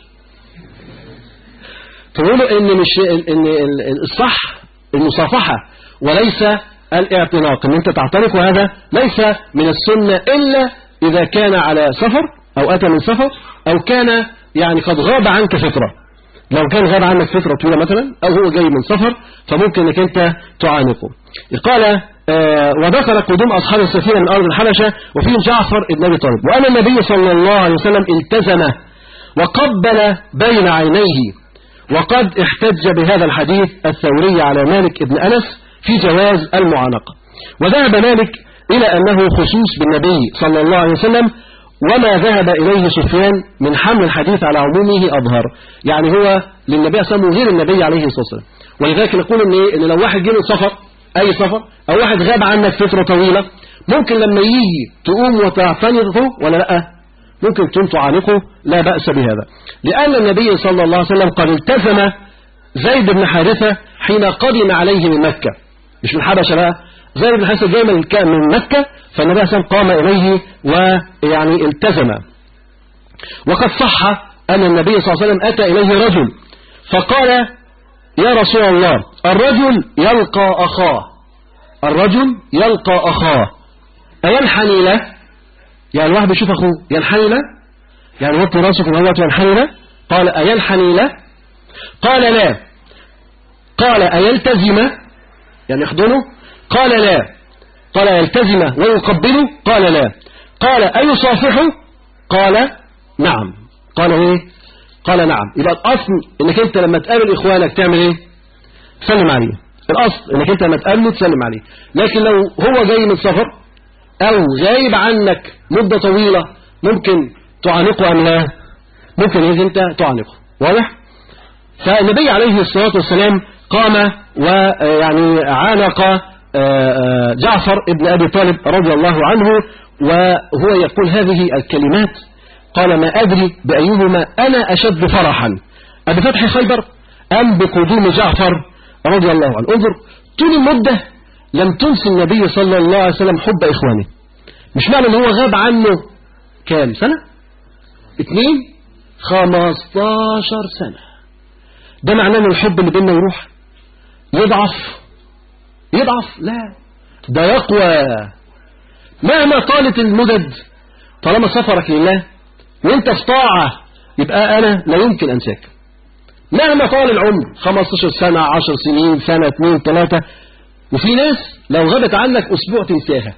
تقولوا ان مش ان ال- الصح المصافحه وليس الاعتناق ان انت تعتنق وهذا ليس من السنه الا اذا كان على سفر او اتى من سفر او كان يعني قد غاب عنك فتره لو كان غاب عنك فترة طويلة مثلا أو هو جاي من سفر فممكن أنك أنت تعانقه قال آه وذكر قدوم أصحاب السفينة من أرض الحبشة وفيهم جعفر بن أبي طالب وأن النبي صلى الله عليه وسلم التزم وقبل بين عينيه وقد احتج بهذا الحديث الثوري على مالك بن أنس في جواز المعانقة وذهب مالك إلى أنه خصوص بالنبي صلى الله عليه وسلم وما ذهب إليه سفيان من حمل الحديث على عمومه أظهر يعني هو للنبي صلى الله عليه وسلم غير النبي عليه الصلاة والسلام ولذلك نقول إن, إيه؟ إن لو واحد جه من سفر أي سفر أو واحد غاب عنك فترة طويلة ممكن لما يجي تقوم وتعتنقه ولا لأ ممكن تقوم تعانقه لا بأس بهذا لأن النبي صلى الله عليه وسلم قد التزم زيد بن حارثة حين قدم عليه من مكة مش من حبشة بقى زيد بن حارثة جاي من الك- من مكة فالنبي صلى الله عليه وسلم قام إليه ويعني التزم وقد صح أن النبي صلى الله عليه وسلم أتى إليه رجل فقال يا رسول الله الرجل يلقى أخاه الرجل يلقى أخاه أينحني له يعني الواحد بيشوف أخوه ينحني له يعني وطي راسه كما هو ينحني له قال أينحني له قال لا قال أيلتزم يعني يحضنه قال لا قال يلتزم ويقبله قال لا قال أيصافحه قال نعم قال ايه قال نعم يبقى الأصل انك انت لما تقابل اخوانك تعمل ايه تسلم عليه الأصل انك انت لما تقابله تسلم عليه لكن لو هو جاي من سفر او غايب عنك مدة طويلة ممكن تعانقه ام لا ممكن اذا انت تعانقه واضح فالنبي عليه الصلاة والسلام قام ويعني عانق جعفر ابن أبي طالب رضي الله عنه وهو يقول هذه الكلمات قال ما أدري بأيهما أنا أشد فرحا بفتح خيبر أم بقدوم جعفر رضي الله عنه انظر طول المدة لم تنسي النبي صلى الله عليه وسلم حب إخوانه مش معنى ان هو غاب عنه كام سنة اتنين خمستاشر سنة ده معناه ان الحب اللي بيننا يروح يضعف يضعف لا ده يقوى مهما طالت المدد طالما سفرك لله وانت في طاعة يبقى انا لا يمكن انساك مهما طال العمر 15 سنة 10 سنين سنة 2 3 وفي ناس لو غابت عنك اسبوع تنساها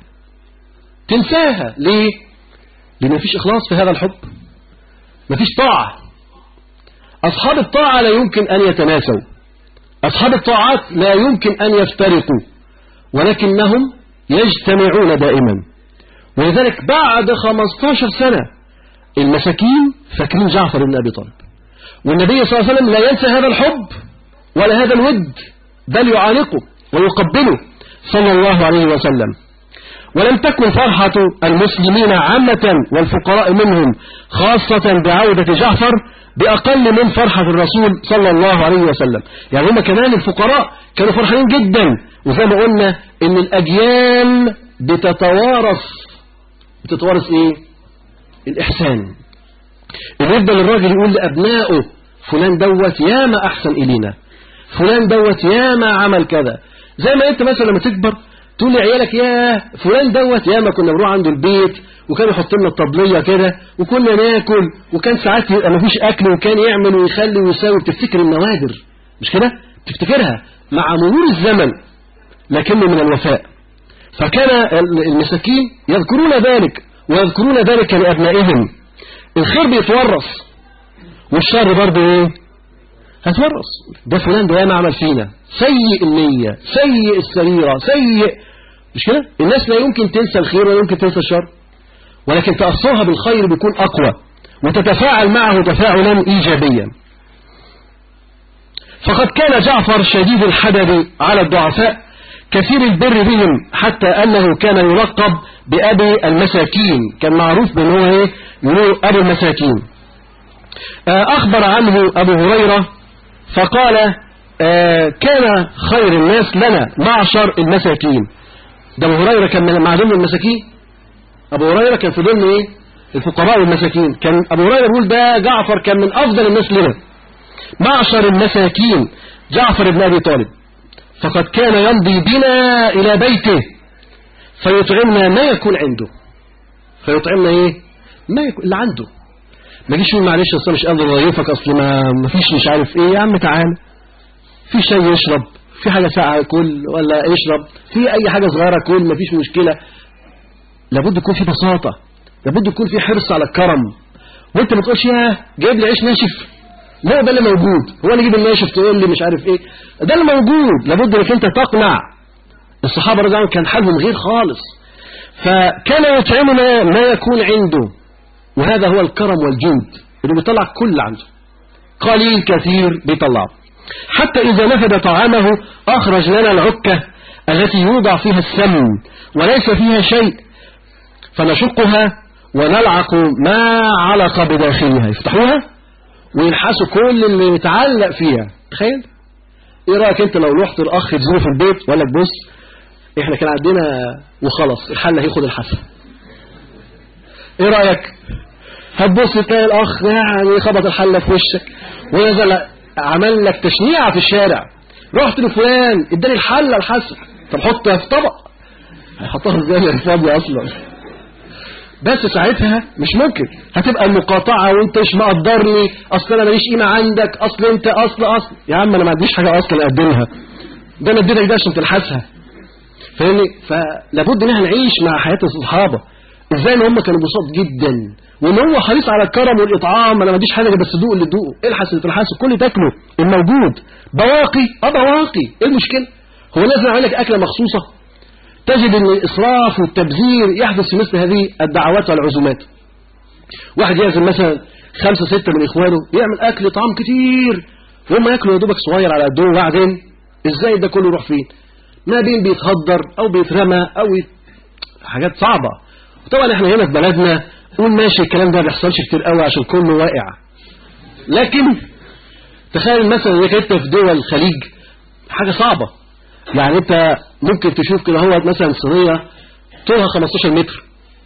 تنساها ليه لان مفيش اخلاص في هذا الحب مفيش طاعة اصحاب الطاعة لا يمكن ان يتناسوا اصحاب الطاعات لا يمكن ان يفترقوا ولكنهم يجتمعون دائما ولذلك بعد 15 سنة المساكين فاكرين جعفر بن أبي طالب والنبي صلى الله عليه وسلم لا ينسى هذا الحب ولا هذا الود بل يعانقه ويقبله صلى الله عليه وسلم ولم تكن فرحة المسلمين عامة والفقراء منهم خاصة بعودة جعفر بأقل من فرحة الرسول صلى الله عليه وسلم يعني هم كمان الفقراء كانوا فرحانين جدا وزي ما قلنا ان الأجيال بتتوارث بتتوارث ايه الإحسان اللي يفضل الراجل يقول لأبنائه فلان دوت ياما أحسن إلينا فلان دوت ياما عمل كذا زي ما انت مثلا لما تكبر تقول لعيالك يا فلان دوت ياما كنا بنروح عنده البيت وكان يحط لنا الطبليه كده وكنا ناكل وكان ساعات يبقى مفيش اكل وكان يعمل ويخلي ويساوي بتفتكر النوادر مش كده تفتكرها مع مرور الزمن لكنه من الوفاء فكان المساكين يذكرون ذلك ويذكرون ذلك لأبنائهم الخير بيتورث والشر برضه ايه هتورث ده فلان ده ما عمل فينا سيء النية سيء السريرة سيء مش كده الناس لا يمكن تنسى الخير ولا يمكن تنسى الشر ولكن تأثرها بالخير بيكون أقوى وتتفاعل معه تفاعلا إيجابيا فقد كان جعفر شديد الحدب على الضعفاء كثير البر بهم حتى أنه كان يلقب بأبي المساكين كان معروف بأنه ايه يقولوا أبي المساكين أخبر عنه أبو هريرة فقال كان خير الناس لنا معشر المساكين ده أبو هريرة كان من مع ضمن المساكين أبو هريرة كان في ضمن إيه الفقراء والمساكين كان أبو هريرة بيقول ده جعفر كان من أفضل الناس لنا معشر المساكين جعفر بن أبي طالب فقد كان يمضي بنا إلى بيته فيطعمنا ما يكون عنده فيطعمنا إيه ما يكون اللي عنده ما جيش يقول معلش اصل مش قادر اضيفك اصل ما ما فيش مش عارف ايه يا عم تعال في شاي يشرب في حاجه ساقعه كل ولا يشرب في اي حاجه صغيره كل ما فيش مشكله لابد يكون في بساطه لابد يكون في حرص على الكرم وانت ما تقولش يا جايب لي عيش ناشف لا ده اللي موجود هو اللي يجيب الناشف تقول لي مش عارف ايه ده اللي موجود لابد انك انت تقنع الصحابه رضي الله عنهم كان حالهم غير خالص فكان يطعمنا ما يكون عنده وهذا هو الكرم والجود اللي بيطلع كل عنده قليل كثير بيطلعه حتى إذا نفد طعامه أخرج لنا العكة التي يوضع فيها السمن وليس فيها شيء فنشقها ونلعق ما علق بداخلها يفتحوها وينحسوا كل اللي يتعلق فيها تخيل ايه رأيك انت لو رحت الاخ تزوره في البيت وقال لك بص احنا كان عندنا وخلاص الحل هياخد الحسن ايه رأيك هتبص تلاقي الاخ يعني خبط الحلة في وشك ونزل عمل لك تشنيعة في الشارع رحت لفلان اداني الحلة الحسن طب حطها في طبق هيحطها ازاي يا فاضي اصلا بس ساعتها مش ممكن هتبقى المقاطعة وانت مش مقدرني اصل انا ماليش قيمة عندك اصل انت اصل اصل يا عم انا ما عنديش حاجة اصلا اقدمها ده انا اديتك ده عشان تلحسها فاهمني فلابد ان احنا نعيش مع حياة الصحابة ازاي ان هم كانوا بساط جدا وان هو حريص على الكرم والاطعام انا ما اديش حاجه بس دوق اللي تدوقه الحس اللي تلحسه كل تاكله الموجود بواقي اه بواقي ايه المشكله هو لازم اعمل لك اكله مخصوصه تجد ان الاسراف والتبذير يحدث في مثل هذه الدعوات والعزومات واحد يعزم مثلا خمسة ستة من إخوانه يعمل أكل طعام كتير وهم ياكلوا يا دوبك صغير على قدهم وبعدين إزاي ده كله يروح فين ما بين بيتهدر أو بيترمى أو يت... حاجات صعبة طبعا احنا هنا في بلدنا نقول ماشي الكلام ده ما بيحصلش كتير قوي عشان كله واقع لكن تخيل مثلا انك انت في دول الخليج حاجة صعبة يعني انت ممكن تشوف كده هو مثلا صينية طولها 15 متر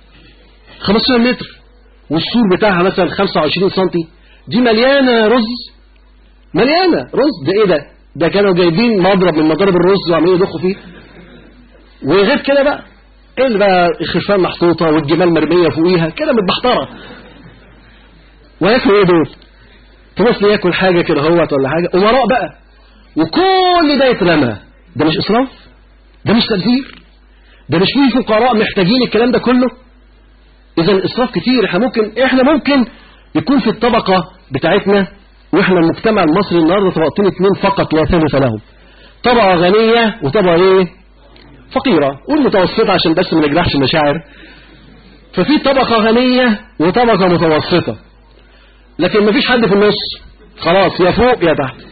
15 متر والسور بتاعها مثلا 25 سنتي دي مليانة رز مليانة رز ده ايه ده ده كانوا جايبين مضرب من مضارب الرز وعمالين يضخوا فيه وغير كده بقى ايه اللي بقى الخرفان محطوطة والجمال مرمية فوقيها كده متبحترة وياكلوا ايه دول تبص ياكل حاجة كده هوت ولا حاجة امراء بقى وكل ده يترمى ده مش اسراف ده مش تبذير ده مش فيه فقراء محتاجين الكلام ده كله اذا الاسراف كتير احنا ممكن احنا ممكن يكون في الطبقة بتاعتنا واحنا المجتمع المصري النهارده طبقتين اتنين فقط لا ثالث لهم طبقة غنية وطبقة ايه فقيرة والمتوسطة عشان بس ما نجرحش المشاعر ففي طبقة غنية وطبقة متوسطة لكن مفيش حد في النص خلاص يا فوق يا تحت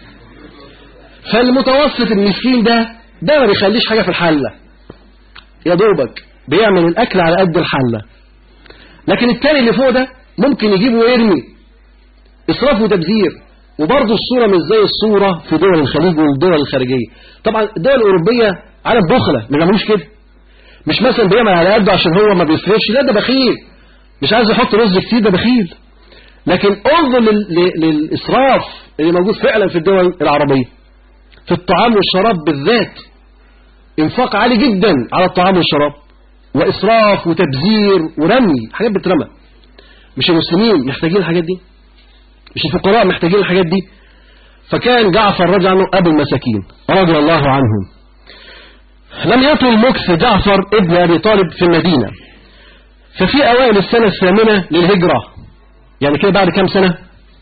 فالمتوسط المسكين ده ده ما بيخليش حاجة في الحلة يا دوبك بيعمل الأكل على قد الحلة لكن التاني اللي فوق ده ممكن يجيبه ويرمي إسراف وتبذير وبرضه الصورة مش زي الصورة في دول الخليج والدول الخارجية طبعا الدول الأوروبية عالم بخلة ما بيعملوش كده مش مثلا بيعمل على قده عشان هو ما بيصرفش لا ده بخيل مش عايز يحط رز كتير ده بخيل لكن انظر لل... للإسراف اللي موجود فعلا في الدول العربية في الطعام والشراب بالذات انفاق عالي جدا على الطعام والشراب وإسراف وتبذير ورمي حاجات بترمى مش المسلمين محتاجين الحاجات دي مش الفقراء محتاجين الحاجات دي فكان جعفر رضي عنه أبو المساكين رضي الله عنهم لم يطل مكث جعفر ابن أبي طالب في المدينة ففي أوائل السنة الثامنة للهجرة يعني كده بعد كم سنة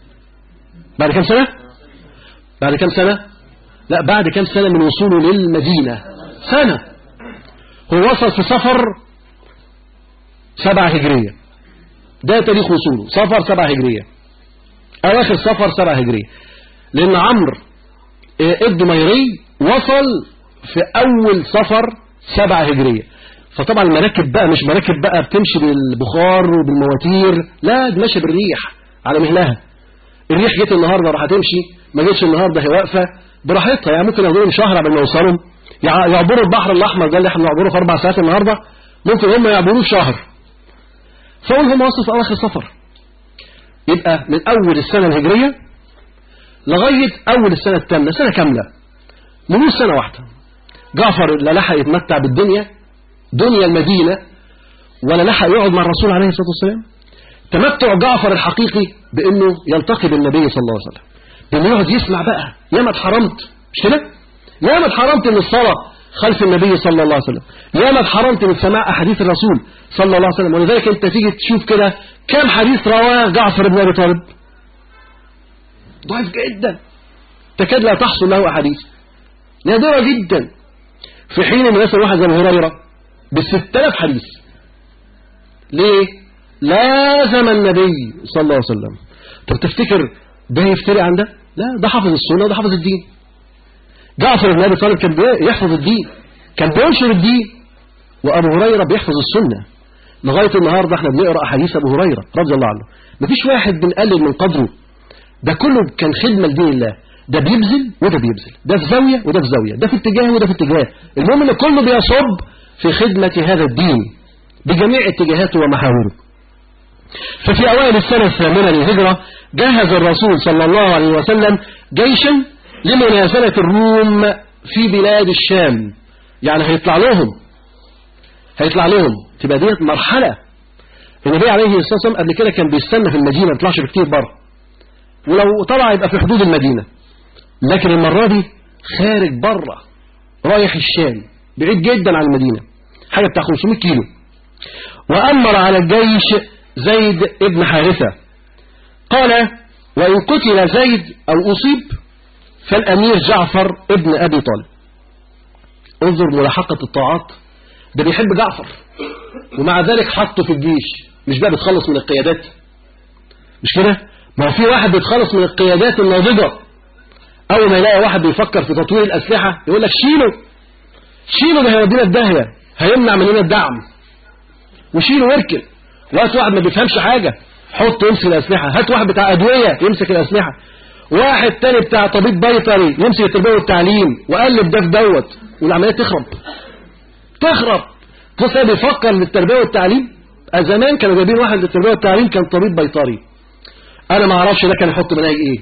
بعد كم سنة بعد كم سنة لا بعد كم سنة من وصوله للمدينة سنة هو وصل في سفر سبعة هجرية ده تاريخ وصوله سفر سبعة هجرية أواخر سفر سبعة هجرية لأن عمرو الدميري وصل في أول سفر سبعة هجرية فطبعا المراكب بقى مش مراكب بقى بتمشي بالبخار وبالمواتير لا دي ماشيه بالريح على مهلها الريح جت النهارده راح تمشي ما جتش النهارده هي واقفه براحتها يعني ممكن ياخدوا لهم شهر قبل ما يوصلوا يع- يعبروا البحر الاحمر ده اللي احنا بنعبره في اربع ساعات النهارده ممكن هم يعبروه في شهر فاقول هم وصلوا في اواخر السفر يبقى من اول السنه الهجريه لغايه اول السنه الثامنه سنه كامله ملوش سنه واحده جعفر لا لحق يتمتع بالدنيا دنيا المدينة ولا لحق يقعد مع الرسول عليه الصلاة والسلام تمتع جعفر الحقيقي بأنه يلتقي بالنبي صلى الله عليه وسلم بأنه يقعد يسمع بقى يا ما اتحرمت مش كده يا ما اتحرمت من الصلاة خلف النبي صلى الله عليه وسلم يا ما اتحرمت من سماع أحاديث الرسول صلى الله عليه وسلم ولذلك أنت تيجي تشوف كده كم حديث رواه جعفر بن أبي طالب ضعيف جدا تكاد لا تحصل له أحاديث نادرة جدا في حين ان مثلا واحد زي ابو هريره بالست آلاف حديث ليه لازم النبي صلى الله عليه وسلم طب تفتكر ده يفتري عن ده لا ده حافظ السنه وده حافظ الدين جعفر بن ابي طالب كان بيحفظ الدين كان بينشر الدين وابو هريره بيحفظ السنه لغايه النهارده احنا بنقرا احاديث ابو هريره رضي الله عنه مفيش واحد بنقلل من قدره ده كله كان خدمه لدين الله ده بيبذل وده بيبذل ده في زاوية وده في زاوية ده في اتجاه وده في اتجاه المهم ان كله بيصب في خدمة هذا الدين بجميع اتجاهاته ومحاوره ففي أوائل السنة الثامنة للهجرة جهز الرسول صلى الله عليه وسلم جيشا لمنازلة الروم في بلاد الشام يعني هيطلع لهم هيطلع لهم تبقى ديت مرحلة النبي عليه الصلاة والسلام قبل كده كان بيستنى في المدينة ما يطلعش كتير بره ولو طلع يبقى في حدود المدينة لكن المرة دي خارج بره رايح الشام بعيد جدا عن المدينة حاجة بتاع 500 كيلو وأمر على الجيش زيد ابن حارثة قال وإن قتل زيد أو أصيب فالأمير جعفر ابن أبي طالب انظر ملاحقة الطاعات ده بيحب جعفر ومع ذلك حطه في الجيش مش بقى بتخلص من القيادات مش كده ما هو في واحد بيتخلص من القيادات الناضجة أول ما يلاقي واحد بيفكر في تطوير الأسلحة يقول لك شيله شيله ده هيودينا في داهية هيمنع مننا الدعم وشيله واركن وقت واحد ما بيفهمش حاجة حط يمسك الأسلحة هات واحد بتاع أدوية يمسك الأسلحة واحد تاني بتاع طبيب بيطري يمسك التربية والتعليم وقلب ده في دوت والعملية تخرب تخرب بص بيفكر للتربية والتعليم زمان كانوا جايبين واحد للتربية والتعليم كان طبيب بيطري انا ما اعرفش ده كان يحط مناهج ايه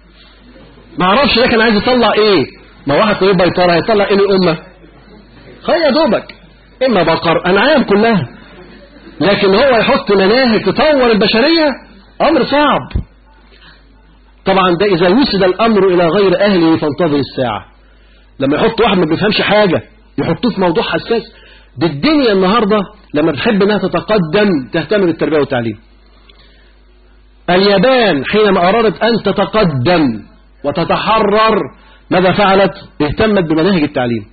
ما اعرفش ده كان عايز يطلع ايه ما واحد طبيب بيطري هيطلع ايه للامه خلي يا دوبك اما بقر انعام كلها لكن هو يحط مناهج تطور البشريه امر صعب طبعا ده اذا وصل الامر الى غير اهله فانتظر الساعه لما يحط واحد ما بيفهمش حاجه يحطوه في موضوع حساس دي الدنيا النهارده لما بتحب انها تتقدم تهتم بالتربيه والتعليم اليابان حينما أرادت أن تتقدم وتتحرر ماذا فعلت اهتمت بمناهج التعليم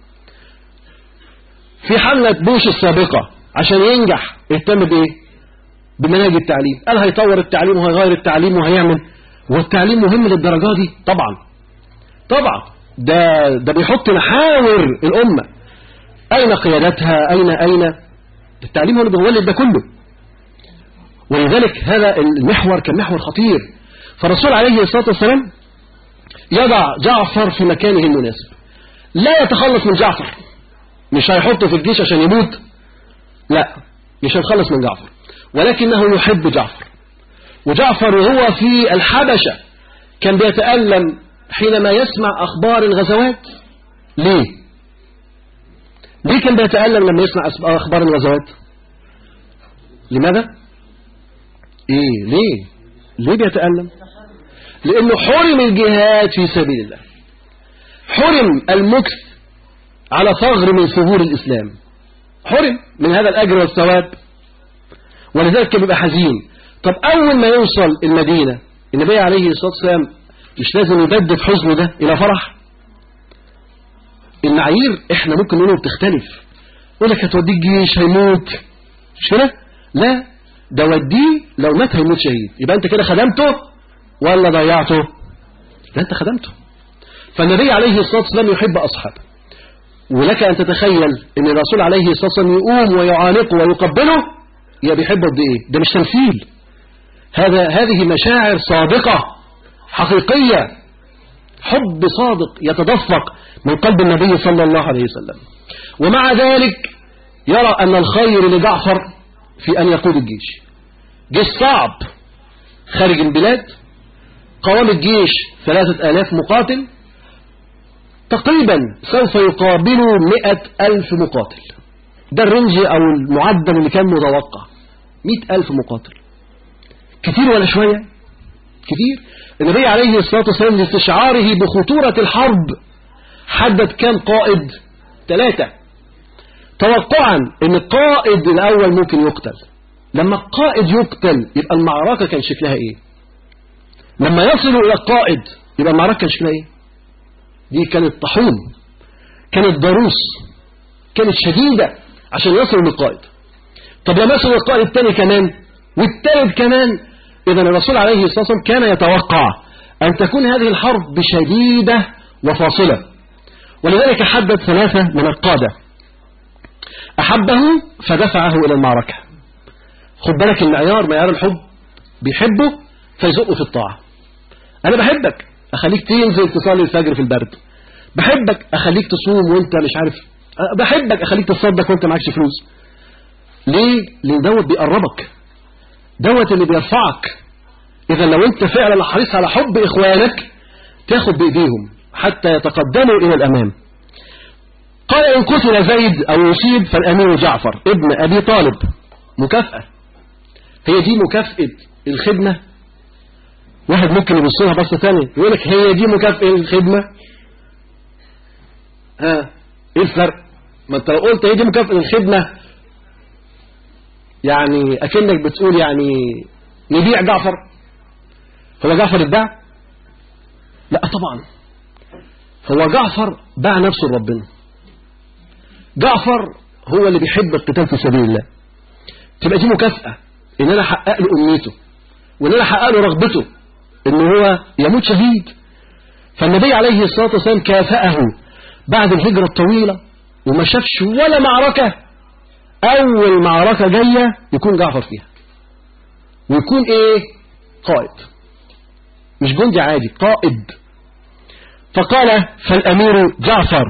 في حملة بوش السابقة عشان ينجح اهتم بايه بمناهج التعليم قال هيطور التعليم وهيغير التعليم وهيعمل والتعليم مهم للدرجة دي طبعا طبعا ده ده بيحط محاور الأمة أين قيادتها أين أين التعليم هو اللي بيولد ده كله ولذلك هذا المحور كان محور خطير فالرسول عليه الصلاة والسلام يضع جعفر في مكانه المناسب لا يتخلص من جعفر مش هيحطه في الجيش عشان يموت لا مش هيتخلص من جعفر ولكنه يحب جعفر وجعفر وهو في الحبشة كان بيتألم حينما يسمع أخبار الغزوات ليه ليه كان بيتألم لما يسمع أخبار الغزوات لماذا ايه ليه ليه بيتألم لانه حرم الجهاد في سبيل الله حرم المكث على ثغر من ثغور الإسلام حرم من هذا الأجر والثواب ولذلك كان بيبقى حزين طب أول ما يوصل المدينة النبي عليه الصلاة والسلام مش لازم يبدد حزنه ده إلى فرح المعايير احنا ممكن نقوله بتختلف يقول لك هتوديه الجيش هيموت مش كده لا ده وديه لو مات هيموت شهيد يبقى انت كده خدمته ولا ضيعته لا انت خدمته فالنبي عليه الصلاة والسلام يحب أصحابه ولك أن تتخيل أن الرسول عليه الصلاة والسلام يقوم ويعانقه ويقبله يا بيحبه قد إيه ده مش تمثيل هذا هذه مشاعر صادقة حقيقية حب صادق يتدفق من قلب النبي صلى الله عليه وسلم ومع ذلك يرى أن الخير لجعفر في أن يقود الجيش جيش صعب خارج البلاد قوام الجيش ثلاثة آلاف مقاتل تقريبا سوف يقابلوا مئة ألف مقاتل ده الرنج أو المعدل اللي كان متوقع مئة ألف مقاتل كثير ولا شوية كثير النبي عليه الصلاة والسلام لاستشعاره بخطورة الحرب حدد كام قائد ثلاثة توقعا ان القائد الاول ممكن يقتل لما القائد يقتل يبقى المعركة كان شكلها ايه لما يصلوا الى القائد يبقى المعركة كان شكلها ايه دي كانت طحون كانت ضروس كانت شديدة عشان يصلوا للقائد طب لما يصلوا للقائد الثاني كمان والثالث كمان إذا الرسول عليه الصلاة والسلام كان يتوقع أن تكون هذه الحرب شديدة وفاصلة ولذلك حدد ثلاثة من القادة أحبه فدفعه إلى المعركة خد بالك المعيار معيار الحب بيحبه فيزقه في الطاعة أنا بحبك أخليك تنزل تصلي الفجر في البرد بحبك أخليك تصوم وانت مش عارف بحبك أخليك تصدق وانت معكش فلوس ليه؟ لأن دوت بيقربك دوت اللي بيرفعك إذا لو انت فعلا حريص على حب إخوانك تاخد بإيديهم حتى يتقدموا إلى الأمام قال إن قتل زيد أو يصيب فالأمير جعفر ابن أبي طالب مكافأة هي دي مكافأة الخدمة واحد ممكن يبص لها بصة ثانية يقول لك هي دي مكافأة الخدمة ها ايه الفرق ما انت لو قلت هي دي مكافأة الخدمة يعني اكنك بتقول يعني نبيع جعفر هو جعفر اتباع لا طبعا هو جعفر باع نفسه لربنا جعفر هو اللي بيحب القتال في سبيل الله تبقى دي مكافأة ان انا احقق له امنيته وان انا احقق له رغبته ان هو يموت شهيد فالنبي عليه الصلاة والسلام كافأه بعد الهجرة الطويلة وما شافش ولا معركة اول معركة جاية يكون جعفر فيها ويكون ايه قائد مش جندي عادي قائد فقال فالامير جعفر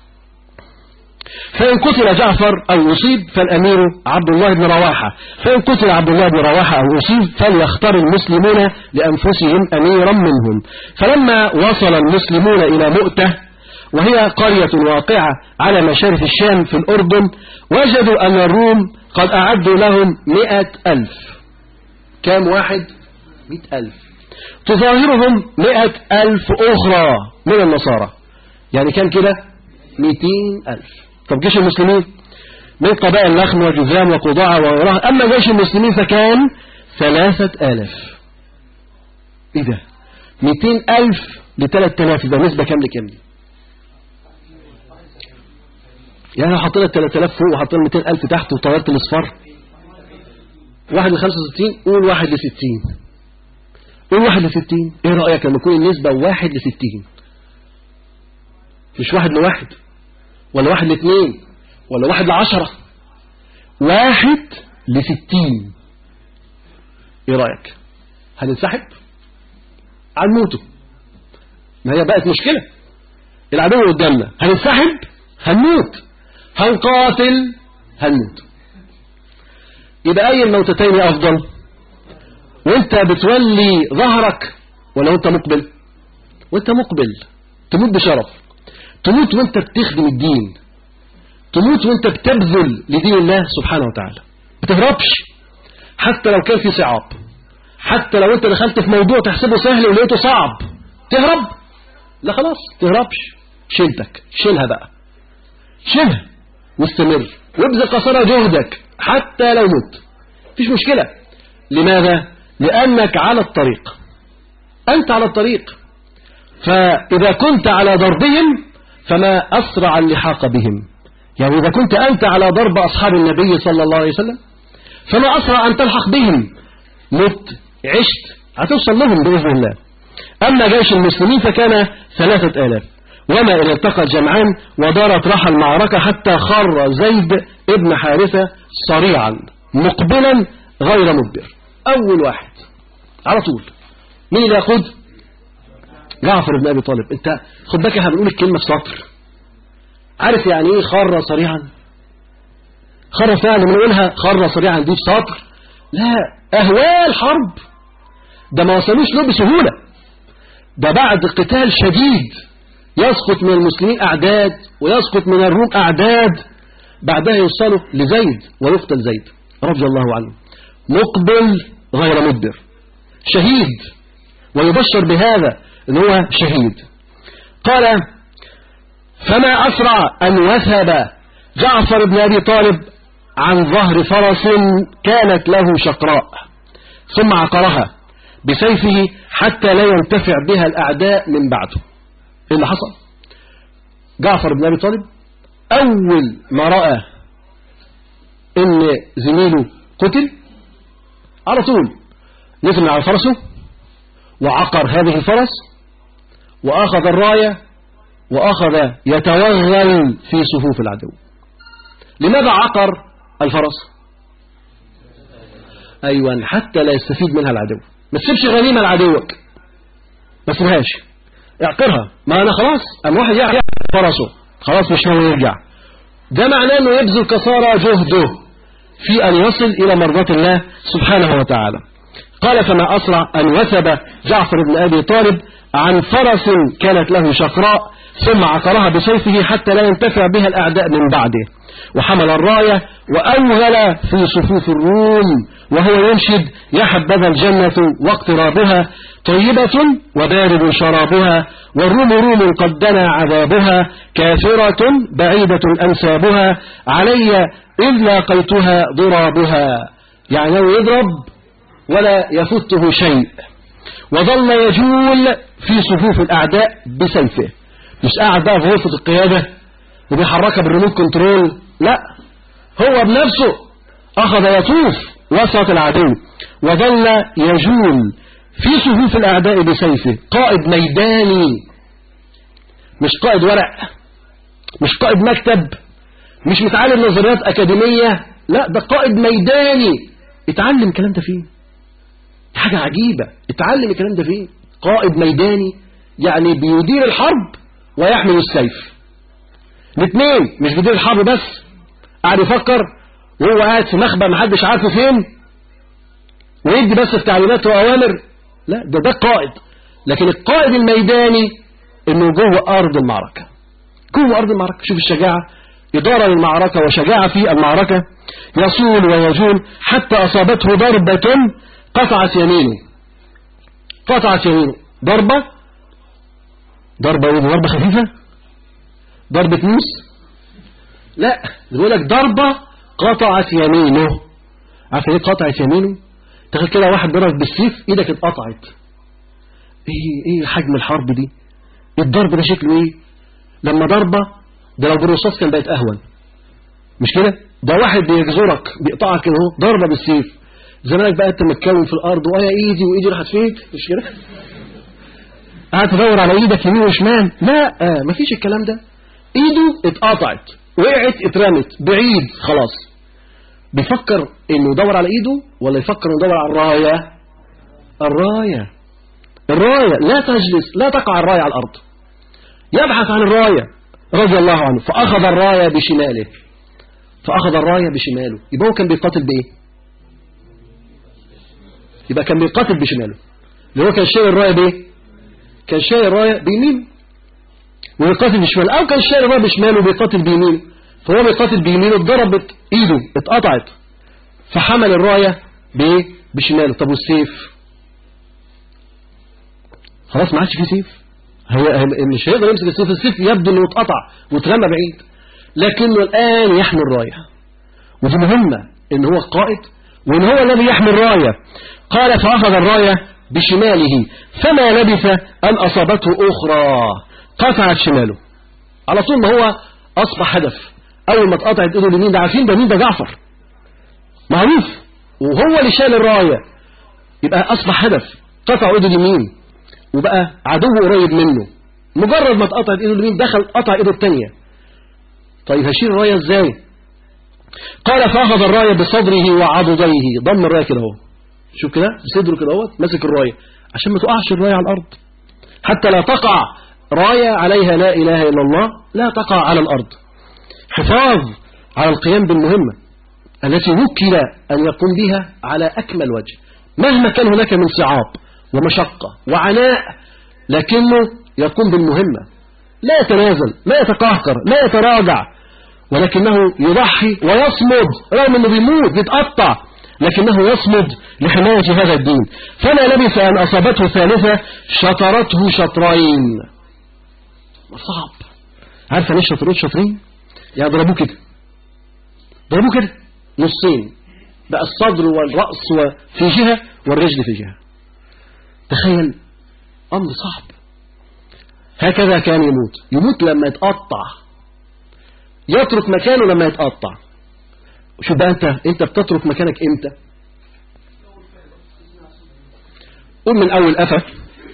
فإن قتل جعفر أو يصيب فالأمير عبد الله بن رواحة فإن قتل عبد الله بن رواحة أو يصيب فليختار المسلمون لأنفسهم أميرا منهم فلما وصل المسلمون إلى مؤتة وهي قرية واقعة على مشارف الشام في الأردن وجدوا أن الروم قد أعدوا لهم مئة ألف كام واحد مئة ألف تظاهرهم مئة ألف أخرى من النصارى يعني كان كده مئتين ألف طب جيش المسلمين من قبائل لخم وجذام وقضاعة ووراها أما جيش المسلمين فكان ثلاثة آلاف إيه ده مئتين ألف لثلاثة آلاف يبقى نسبة كام لكام دي يعني لو حطينا الثلاثة آلاف فوق وحطينا مئتين ألف تحت وطيرت الأصفار واحد لخمسة وستين قول واحد لستين قول واحد لستين ايه رأيك لما يكون النسبة واحد لستين مش واحد لواحد ولا واحد لاثنين ولا واحد لعشرة واحد لستين ايه رأيك هننسحب هنموتوا ما هي بقت مشكلة العدو قدامنا هننسحب هنموت هنقاتل هنموت يبقى اي الموتتين افضل وانت بتولي ظهرك ولا وانت مقبل وانت مقبل تموت بشرف تموت وانت بتخدم الدين تموت وانت بتبذل لدين الله سبحانه وتعالى ما تهربش حتى لو كان في صعاب حتى لو انت دخلت في موضوع تحسبه سهل ولقيته صعب تهرب لا خلاص تهربش شيلتك شيلها بقى شبه واستمر وابذل قصارى جهدك حتى لو مت مفيش مشكلة لماذا؟ لأنك على الطريق أنت على الطريق فإذا كنت على ضربهم فما أسرع اللحاق بهم يعني إذا كنت أنت على ضرب أصحاب النبي صلى الله عليه وسلم فما أسرع أن تلحق بهم مت عشت هتوصل لهم بإذن الله أما جيش المسلمين فكان ثلاثة آلاف وما إذا التقى الجمعان ودارت رحى المعركة حتى خر زيد ابن حارثة صريعا مقبلا غير مدبر أول واحد على طول مين اللي يقود جعفر بن أبي طالب انت خد بالك احنا بنقول الكلمة في سطر عارف يعني ايه خر صريعا خر فعلا بنقولها خر صريعا دي في سطر لا أهوال حرب ده ما وصلوش له بسهولة ده بعد قتال شديد يسقط من المسلمين أعداد ويسقط من الروم أعداد بعدها يوصلوا لزيد ويقتل زيد رضي الله عنه مقبل غير مدبر شهيد ويبشر بهذا ان هو شهيد قال فما أسرع أن وثب جعفر بن أبي طالب عن ظهر فرس كانت له شقراء ثم عقرها بسيفه حتى لا ينتفع بها الأعداء من بعده إيه اللي حصل جعفر بن أبي طالب أول ما رأى إن زميله قتل على طول نزل على فرسه وعقر هذه الفرس وأخذ الراية وأخذ يتوغل في صفوف العدو لماذا عقر الفرس أيوة حتى لا يستفيد منها العدو ما تسيبش غنيمة لعدوك ما تسيبهاش اعقرها ما أنا خلاص أم واحد يعقر فرسه خلاص مش ناوي يرجع ده معناه أنه يبذل كسارى جهده في أن يصل إلى مرضاة الله سبحانه وتعالى قال فما أسرع أن وثب جعفر بن أبي طالب عن فرس كانت له شقراء ثم عقرها بسيفه حتى لا ينتفع بها الأعداء من بعده وحمل الراية وأوهل في صفوف الروم وهو ينشد يا حبذا الجنة واقترابها طيبة وبارد شرابها والروم روم قد دنا عذابها كافرة بعيدة أنسابها علي إذ لاقيتها ضرابها يعني لو يضرب ولا يفته شيء وظل يجول في صفوف الأعداء بسيفه مش قاعد بقى في غرفة القيادة وبيحركها بالريموت كنترول لا هو بنفسه أخذ يطوف وسط العدو وظل يجول في صفوف الأعداء بسيفه قائد ميداني مش قائد ورق مش قائد مكتب مش متعلم نظريات أكاديمية لا ده قائد ميداني اتعلم الكلام ده فيه حاجة عجيبة اتعلم الكلام ده فيه قائد ميداني يعني بيدير الحرب ويحمل السيف الاثنين مش بيدير الحرب بس قاعد يفكر وهو قاعد في مخبأ محدش عارفه فين ويدي بس في تعليمات وأوامر لا ده ده قائد لكن القائد الميداني انه جوه أرض المعركة جوه أرض المعركة شوف الشجاعة إدارة للمعركة وشجاعة في المعركة يصول ويجول حتى أصابته ضربة قطعت يمينه قطعت يمينه ضربة ضربة ايه ضربة خفيفة ضربة موس لا بيقول لك ضربة قطعت يمينه عارف ايه قطعت يمينه تخيل كده واحد ضرب بالسيف ايدك اتقطعت ايه ايه حجم الحرب دي الضرب ده شكله ايه لما ضربة ده لو بالرصاص كان بقت اهون مش كده ده واحد بيجزرك بيقطعك كده اهو ضربة بالسيف زمانك بقى انت متكون في الارض ويا ايدي وايدي راحت فين مش كده قاعد تدور على ايدك يمين وشمال لا آه مفيش الكلام ده ايده اتقطعت وقعت اترمت بعيد خلاص بيفكر انه يدور على ايده ولا يفكر انه يدور على الرايه الرايه الرايه لا تجلس لا تقع الرايه على الارض يبحث عن الرايه رضي الله عنه فاخذ الرايه بشماله فاخذ الرايه بشماله يبقى هو كان بيقاتل بايه يبقى كان بيقاتل بشماله اللي هو كان شايل الرايه بايه كان شايل الرايه بيمينه ويقاتل بشماله او كان شايل الرايه بشماله وبيقاتل بيمينه فهو بيقاتل بيمينه اتضربت ايده اتقطعت فحمل الرايه بايه بشماله طب والسيف خلاص ما عادش فيه سيف هي مش هيقدر يمسك السيف السيف يبدو انه اتقطع واترمى بعيد لكنه الآن يحمل راية ودي مهمة إن هو القائد وإن هو الذي يحمل راية قال فأخذ الراية بشماله فما لبث أن أصابته أخرى قطعت شماله على طول ما هو أصبح هدف أول ما اتقطعت إيده اليمين ده عارفين ده مين ده جعفر معروف وهو اللي شال الراية يبقى أصبح هدف قطع إيده اليمين وبقى عدو قريب منه مجرد ما اتقطعت إيده اليمين دخل قطع إيده الثانية طيب هشيل الراية إزاي قال فأخذ الراية بصدره وعضديه ضم الراية كده اهو شوف كده بصدره كده اهو ماسك الراية عشان ما تقعش الراية على الأرض حتى لا تقع راية عليها لا إله إلا الله لا تقع على الأرض حفاظ على القيام بالمهمة التي وكل أن يقوم بها على أكمل وجه مهما كان هناك من صعاب ومشقة وعناء لكنه يقوم بالمهمة لا يتنازل لا يتقهقر لا يتراجع ولكنه يضحي ويصمد رغم انه بيموت بيتقطع لكنه يصمد لحماية هذا الدين فلا لبث أن أصابته ثالثة شطرته شطرين صعب عارف ليش شطرين شطرين يعني ضربوه كده ضربوه كده نصين بقى الصدر والرأس في جهة والرجل في جهة تخيل أمر صعب هكذا كان يموت يموت لما يتقطع يترك مكانه لما يتقطع شوف بقى انت انت بتترك مكانك امتى قول من اول قفا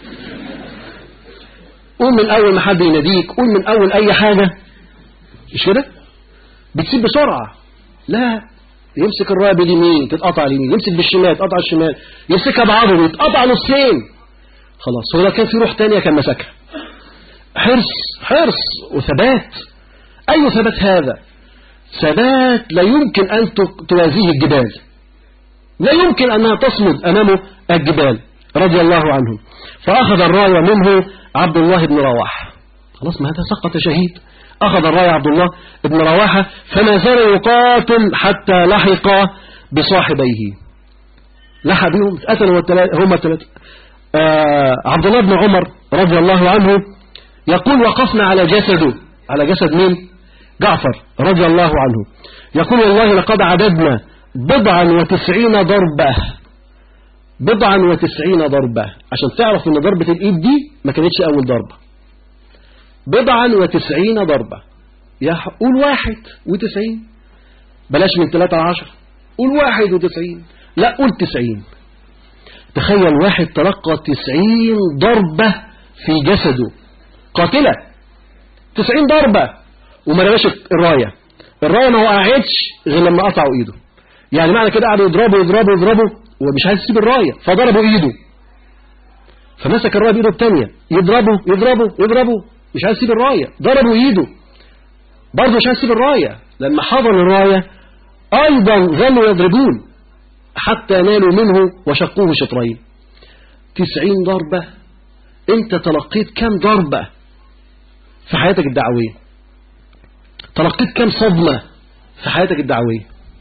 قول من اول ما حد يناديك قول من اول اي حاجة مش كده بتسيب بسرعة لا يمسك الرايه باليمين تتقطع اليمين يمسك بالشمال تقطع الشمال يمسكها بعضه يتقطع نصين خلاص هو لو كان في روح تانية كان مسكها حرص حرص وثبات أي ثبات هذا ثبات لا يمكن أن توازيه الجبال لا يمكن أنها تصمد أمامه الجبال رضي الله عنه فأخذ الراية منه عبد الله بن رواح خلاص ما هذا سقط شهيد أخذ الراية عبد الله بن رواحة فما زال يقاتل حتى لحق بصاحبيه لحق بهم قتلوا هم الثلاثة آه عبد الله بن عمر رضي الله عنه يقول وقفنا على جسده على جسد مين جعفر رضي الله عنه يقول والله لقد عددنا بضعا وتسعين ضربة بضعا وتسعين ضربة عشان تعرف ان ضربة الايد دي ما كانتش اول ضربة بضعا وتسعين ضربة يا قول واحد وتسعين بلاش من ثلاثة عشر قول واحد وتسعين لا قول تسعين تخيل واحد تلقى تسعين ضربة في جسده قاتلة تسعين ضربة وما رماش الراية الراية ما وقعتش غير لما قطعوا ايده يعني معنى كده قعدوا يضربوا يضربوا يضربوا ومش عايز يسيب الراية فضربوا ايده فمسك الراية بايده الثانيه يضربوا يضربوا يضربوا مش عايز يسيب الراية ضربوا ايده برضه مش عايز يسيب الراية لما حضر الراية ايضا ظلوا يضربون حتى نالوا منه وشقوه شطرين تسعين ضربة انت تلقيت كم ضربة في حياتك الدعوية تلقيت كم صدمة في حياتك الدعوية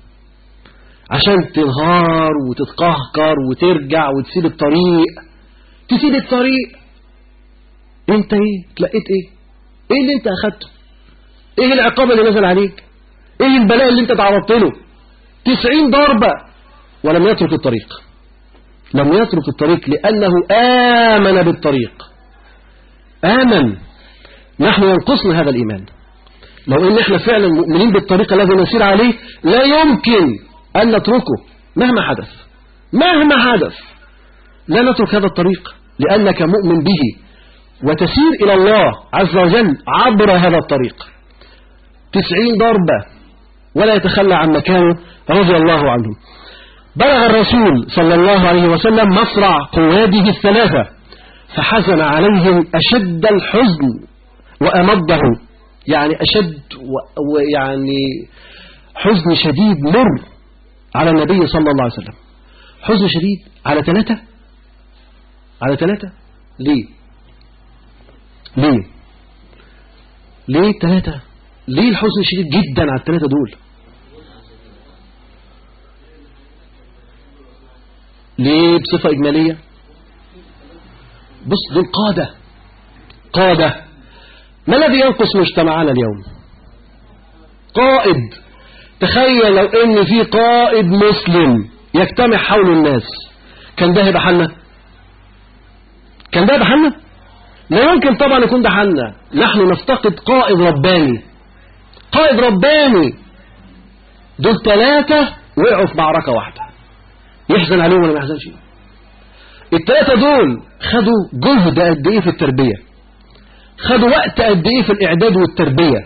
عشان تنهار وتتقهقر وترجع وتسيب الطريق تسيب الطريق انت ايه تلقيت ايه ايه اللي انت اخدته ايه العقاب اللي نزل عليك ايه البلاء اللي انت تعرضت له تسعين ضربة ولم يترك الطريق لم يترك الطريق لأنه آمن بالطريق آمن نحن ينقصنا هذا الإيمان لو إن إحنا فعلا مؤمنين بالطريق الذي نسير عليه لا يمكن أن نتركه مهما حدث مهما حدث لا نترك هذا الطريق لأنك مؤمن به وتسير إلى الله عز وجل عبر هذا الطريق تسعين ضربة ولا يتخلى عن مكانه رضي الله عنه بلغ الرسول صلى الله عليه وسلم مصرع قواده الثلاثة فحزن عليهم أشد الحزن وأمضه يعني أشد ويعني حزن شديد مر على النبي صلى الله عليه وسلم حزن شديد على ثلاثة على ثلاثة ليه ليه ليه ثلاثة ليه الحزن شديد جدا على الثلاثة دول ليه بصفة إجمالية بص دول قادة قادة ما الذي ينقص مجتمعنا اليوم قائد تخيل لو ان في قائد مسلم يجتمع حول الناس كان ده هيبقى حالنا كان ده هيبقى حالنا لا يمكن طبعا يكون ده حالنا نحن نفتقد قائد رباني قائد رباني دول ثلاثة وقعوا في معركة واحدة يحزن عليهم ولا ما يحزنش الثلاثة دول خدوا جهد قد ايه في التربية خدوا وقت قد ايه في الاعداد والتربية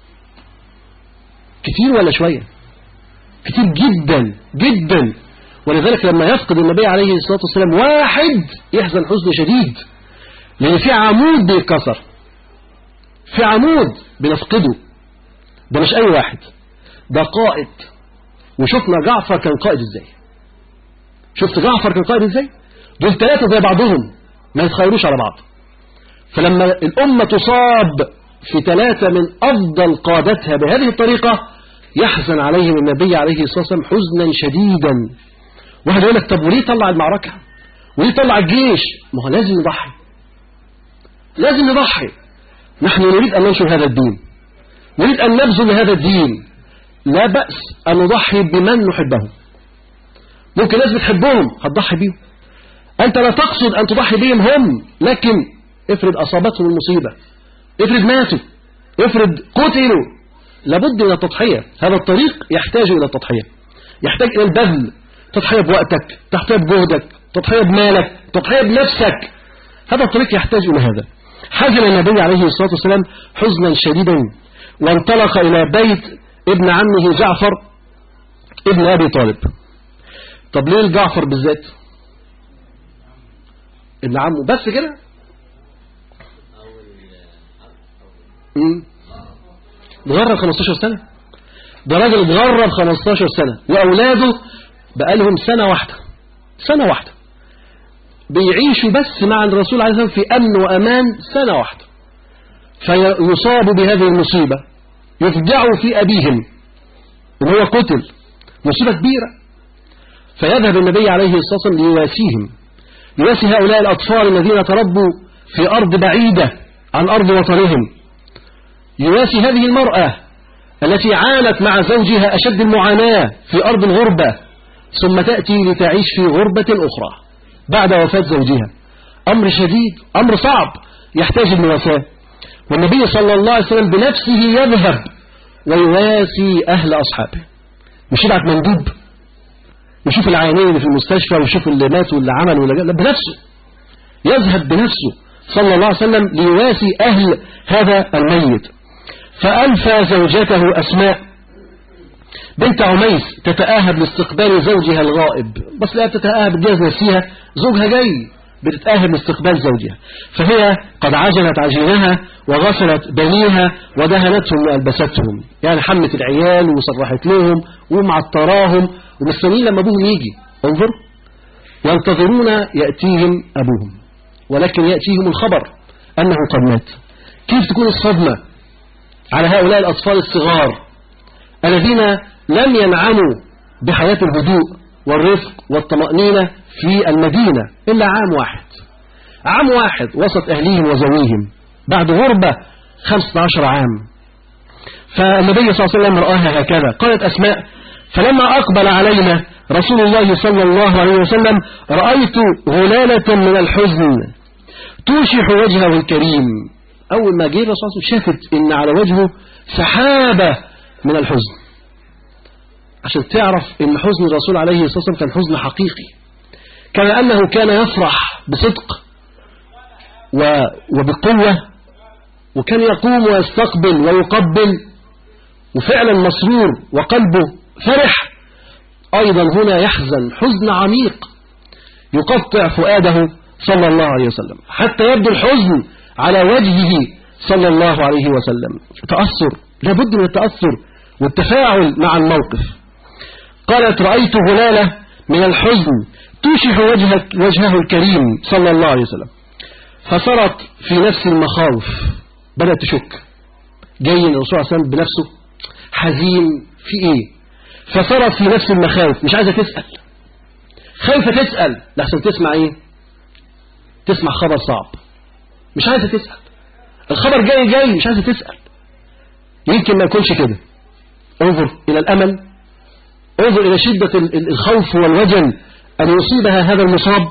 كتير ولا شوية كتير جدا جدا ولذلك لما يفقد النبي عليه الصلاة والسلام واحد يحزن حزن شديد لأن في عمود بيتكسر في عمود بنفقده ده مش أي واحد ده قائد وشفنا جعفر كان قائد ازاي شفت جعفر كان قائد ازاي دول ثلاثة زي بعضهم ما يتخيروش على بعض فلما الأمة تصاب في ثلاثة من أفضل قادتها بهذه الطريقة يحزن عليهم النبي عليه الصلاة والسلام حزنا شديدا واحد يقول لك طب وليه طلع المعركة وليه طلع الجيش ما هو لازم نضحي لازم نضحي نحن نريد أن ننشر هذا الدين نريد أن نبذل هذا الدين لا بأس أن نضحي بمن نحبهم ممكن ناس بتحبهم هتضحي بيهم أنت لا تقصد أن تضحي بهم هم لكن افرض أصابتهم المصيبة افرض ماتوا افرض قتلوا لابد من التضحية هذا الطريق يحتاج إلى التضحية يحتاج إلى البذل تضحية بوقتك تضحية بجهدك تضحية بمالك تضحية بنفسك هذا الطريق يحتاج إلى هذا حزن النبي عليه الصلاة والسلام حزنا شديدا وانطلق إلى بيت ابن عمه جعفر ابن أبي طالب طب ليه الجعفر بالذات ابن عمه بس كده اتغرب 15 سنة ده راجل اتغرب 15 سنة وأولاده بقالهم سنة واحدة سنة واحدة بيعيشوا بس مع الرسول عليه الصلاة والسلام في أمن وأمان سنة واحدة فيصابوا بهذه المصيبة يفجعوا في أبيهم إن هو قتل مصيبة كبيرة فيذهب النبي عليه الصلاة والسلام ليواسيهم يواسي هؤلاء الأطفال الذين تربوا في أرض بعيدة عن أرض وطنهم يواسي هذه المرأة التي عانت مع زوجها أشد المعاناة في أرض الغربة ثم تأتي لتعيش في غربة أخرى بعد وفاة زوجها أمر شديد أمر صعب يحتاج المواساة والنبي صلى الله عليه وسلم بنفسه يذهب ويواسي أهل أصحابه مش يبعت مندوب يشوف العيانين اللي في المستشفى ويشوف اللي مات واللي عمل واللي لا بنفسه يذهب بنفسه صلى الله عليه وسلم ليواسي أهل هذا الميت فألفى زوجته أسماء بنت عميس تتآهب لاستقبال زوجها الغائب بس لا تتآهب الجهاز نفسها زوجها جاي بتتآهب لاستقبال زوجها فهي قد عجنت عجينها وغسلت بنيها ودهنتهم وألبستهم يعني حمت العيال وصرحت لهم ومعطراهم ومستنيين لما أبوهم يجي انظر ينتظرون يأتيهم أبوهم ولكن يأتيهم الخبر أنه قد مات كيف تكون الصدمة على هؤلاء الأطفال الصغار الذين لم ينعموا بحياة الهدوء والرفق والطمأنينة في المدينة إلا عام واحد عام واحد وسط أهليهم وزويهم بعد غربة 15 عام فالنبي صلى الله عليه وسلم رآها هكذا قالت أسماء فلما أقبل علينا رسول الله صلى الله عليه وسلم رأيت غلالة من الحزن توشح وجهه الكريم أول ما جه الرسول صلى الله عليه وسلم شافت إن على وجهه سحابة من الحزن عشان تعرف إن حزن الرسول عليه الصلاة والسلام كان حزن حقيقي كما أنه كان يفرح بصدق وبقوة وكان يقوم ويستقبل ويقبل وفعلا مسرور وقلبه فرح أيضا هنا يحزن حزن عميق يقطع فؤاده صلى الله عليه وسلم حتى يبدو الحزن على وجهه صلى الله عليه وسلم تأثر لابد من التأثر والتفاعل مع الموقف قالت رأيت غلالة من الحزن توشح وجهك وجهه الكريم صلى الله عليه وسلم فصارت في نفس المخاوف بدأت تشك جاي الرسول صلى الله عليه وسلم بنفسه حزين في ايه فصارت في نفس المخاوف مش عايزة تسأل خايفة تسأل لحسن تسمع ايه تسمع خبر صعب مش عايزة تسأل الخبر جاي جاي مش عايزة تسأل يمكن ما يكونش كده انظر إلى الأمل انظر إلى شدة الخوف والوجل أن يصيبها هذا المصاب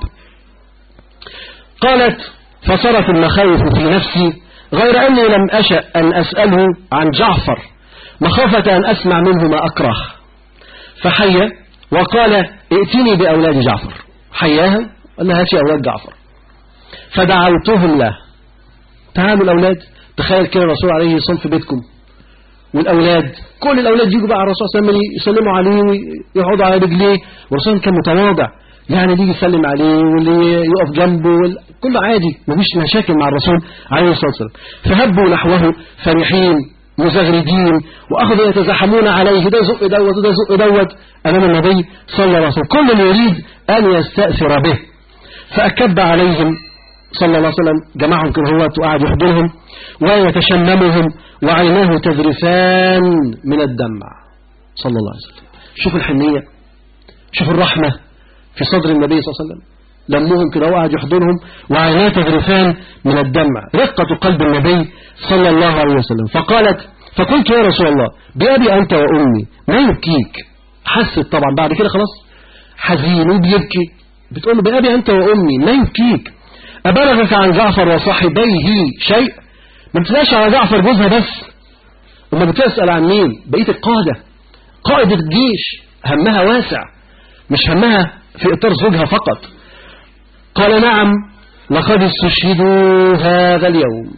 قالت فصرت المخاوف في نفسي غير أني لم أشأ أن أسأله عن جعفر مخافة أن أسمع منه ما أكره فحي وقال ائتني بأولاد جعفر حياها قال لها هاتي أولاد جعفر فدعوتهم له تعالوا الأولاد تخيل كده الرسول عليه الصلاة في بيتكم والأولاد كل الأولاد يجوا بقى على الرسول صلى الله عليه وسلم يسلموا عليه ويقعدوا على رجليه والرسول كان متواضع يعني اللي يجي يسلم عليه واللي يقف جنبه وال... كله عادي مفيش مشاكل مع الرسول عليه الصلاة والسلام فهبوا نحوه فرحين مزغردين وأخذوا يتزاحمون عليه ده زق دوت وده زق دوت أمام النبي صلى الله عليه وسلم كل يريد أن يستأثر به فأكب عليهم صلى الله عليه وسلم جمعهم كده هو وقعد يحضرهم ويتشممهم وعيناه تذرفان من الدمع صلى الله عليه وسلم شوف الحنية شوف الرحمة في صدر النبي صلى الله عليه وسلم لمهم كده وقعد يحضرهم وعيناه تذرفان من الدمع رقة قلب النبي صلى الله عليه وسلم فقالت فقلت يا رسول الله بأبي أنت وأمي ما يبكيك حست طبعا بعد كده خلاص حزين وبيبكي بتقول له بأبي أنت وأمي ما يبكيك أبلغك عن جعفر وصاحبيه شيء ما بتلاقيش على جعفر جوزها بس وما بتسأل عن مين بقية القادة قائد الجيش همها واسع مش همها في إطار زوجها فقط قال نعم لقد استشهدوا هذا اليوم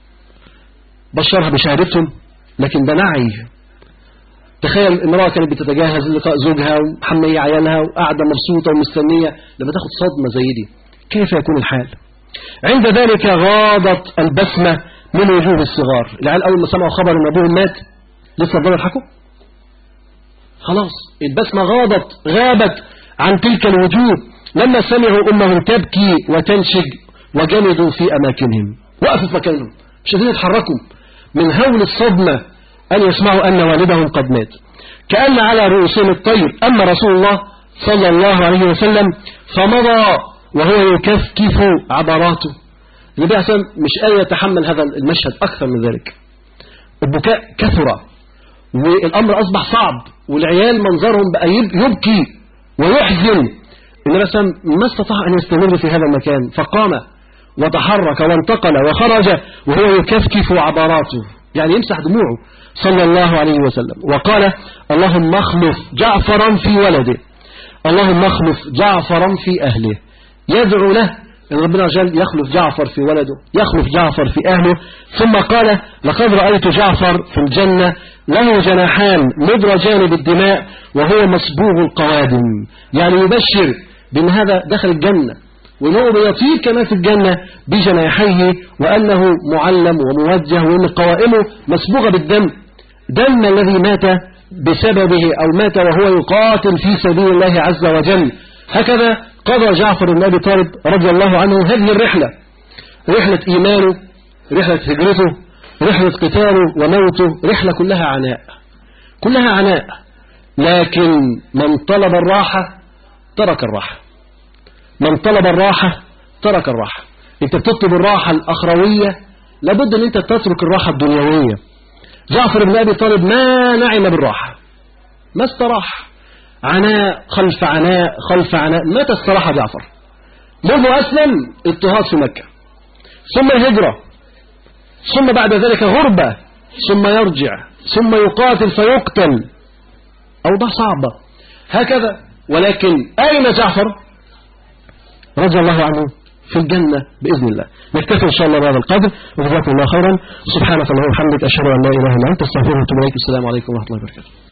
بشرها بشهادتهم لكن ده نعي تخيل امرأة كانت بتتجهز للقاء زوجها ومحمية عيالها وقاعدة مبسوطة ومستنية لما تاخد صدمة زي دي كيف يكون الحال عند ذلك غاضت البسمة من وجوه الصغار العيال أول ما سمعوا خبر أن أبوهم مات لسه فضلوا يضحكوا خلاص البسمة غاضت غابت عن تلك الوجوه لما سمعوا أمهم تبكي وتنشج وجلدوا في أماكنهم وقفوا في مكانهم مش قادرين يتحركوا من هول الصدمة أن يسمعوا أن والدهم قد مات كأن على رؤوسهم الطير أما رسول الله صلى الله عليه وسلم فمضى وهو يكفكف عبراته النبي عليه مش قادر يتحمل هذا المشهد أكثر من ذلك البكاء كثر والأمر أصبح صعب والعيال منظرهم بقى يبكي ويحزن النبي عليه ما استطاع أن يستمر في هذا المكان فقام وتحرك وانتقل وخرج وهو يكفكف عبراته يعني يمسح دموعه صلى الله عليه وسلم وقال اللهم اخلف جعفرا في ولده اللهم اخلف جعفرا في أهله يدعو له أن ربنا جل يخلف جعفر في ولده يخلف جعفر في أهله ثم قال لقد رأيت جعفر في الجنة له جناحان مدرجان بالدماء وهو مصبوغ القوادم يعني يبشر بأن هذا دخل الجنة وأنه بيطير كمان في الجنة بجناحيه وأنه معلم وموجه وأن قوائمه مصبوغة بالدم دم الذي مات بسببه أو مات وهو يقاتل في سبيل الله عز وجل هكذا قضى جعفر بن أبي طالب رضي الله عنه هذه الرحلة رحلة إيمانه رحلة هجرته رحلة قتاله وموته رحلة كلها عناء كلها عناء لكن من طلب الراحة ترك الراحة من طلب الراحة ترك الراحة انت بتطلب الراحة الأخروية لابد ان انت تترك الراحة الدنيوية جعفر بن أبي طالب ما نعم بالراحة ما استراح عناء خلف عناء خلف عناء متى استراح جعفر منذ أسلم اضطهاد في مكة ثم الهجرة ثم بعد ذلك غربة ثم يرجع ثم يقاتل فيقتل أوضاع صعبة هكذا ولكن أين جعفر رضي الله عنه في الجنة بإذن الله نكتفي إن شاء الله بهذا القدر وجزاكم الله خيرا سبحانك اللهم وبحمدك أشهد أن لا إله إلا أنت استغفرك وأتوب إليك السلام عليكم ورحمة الله وبركاته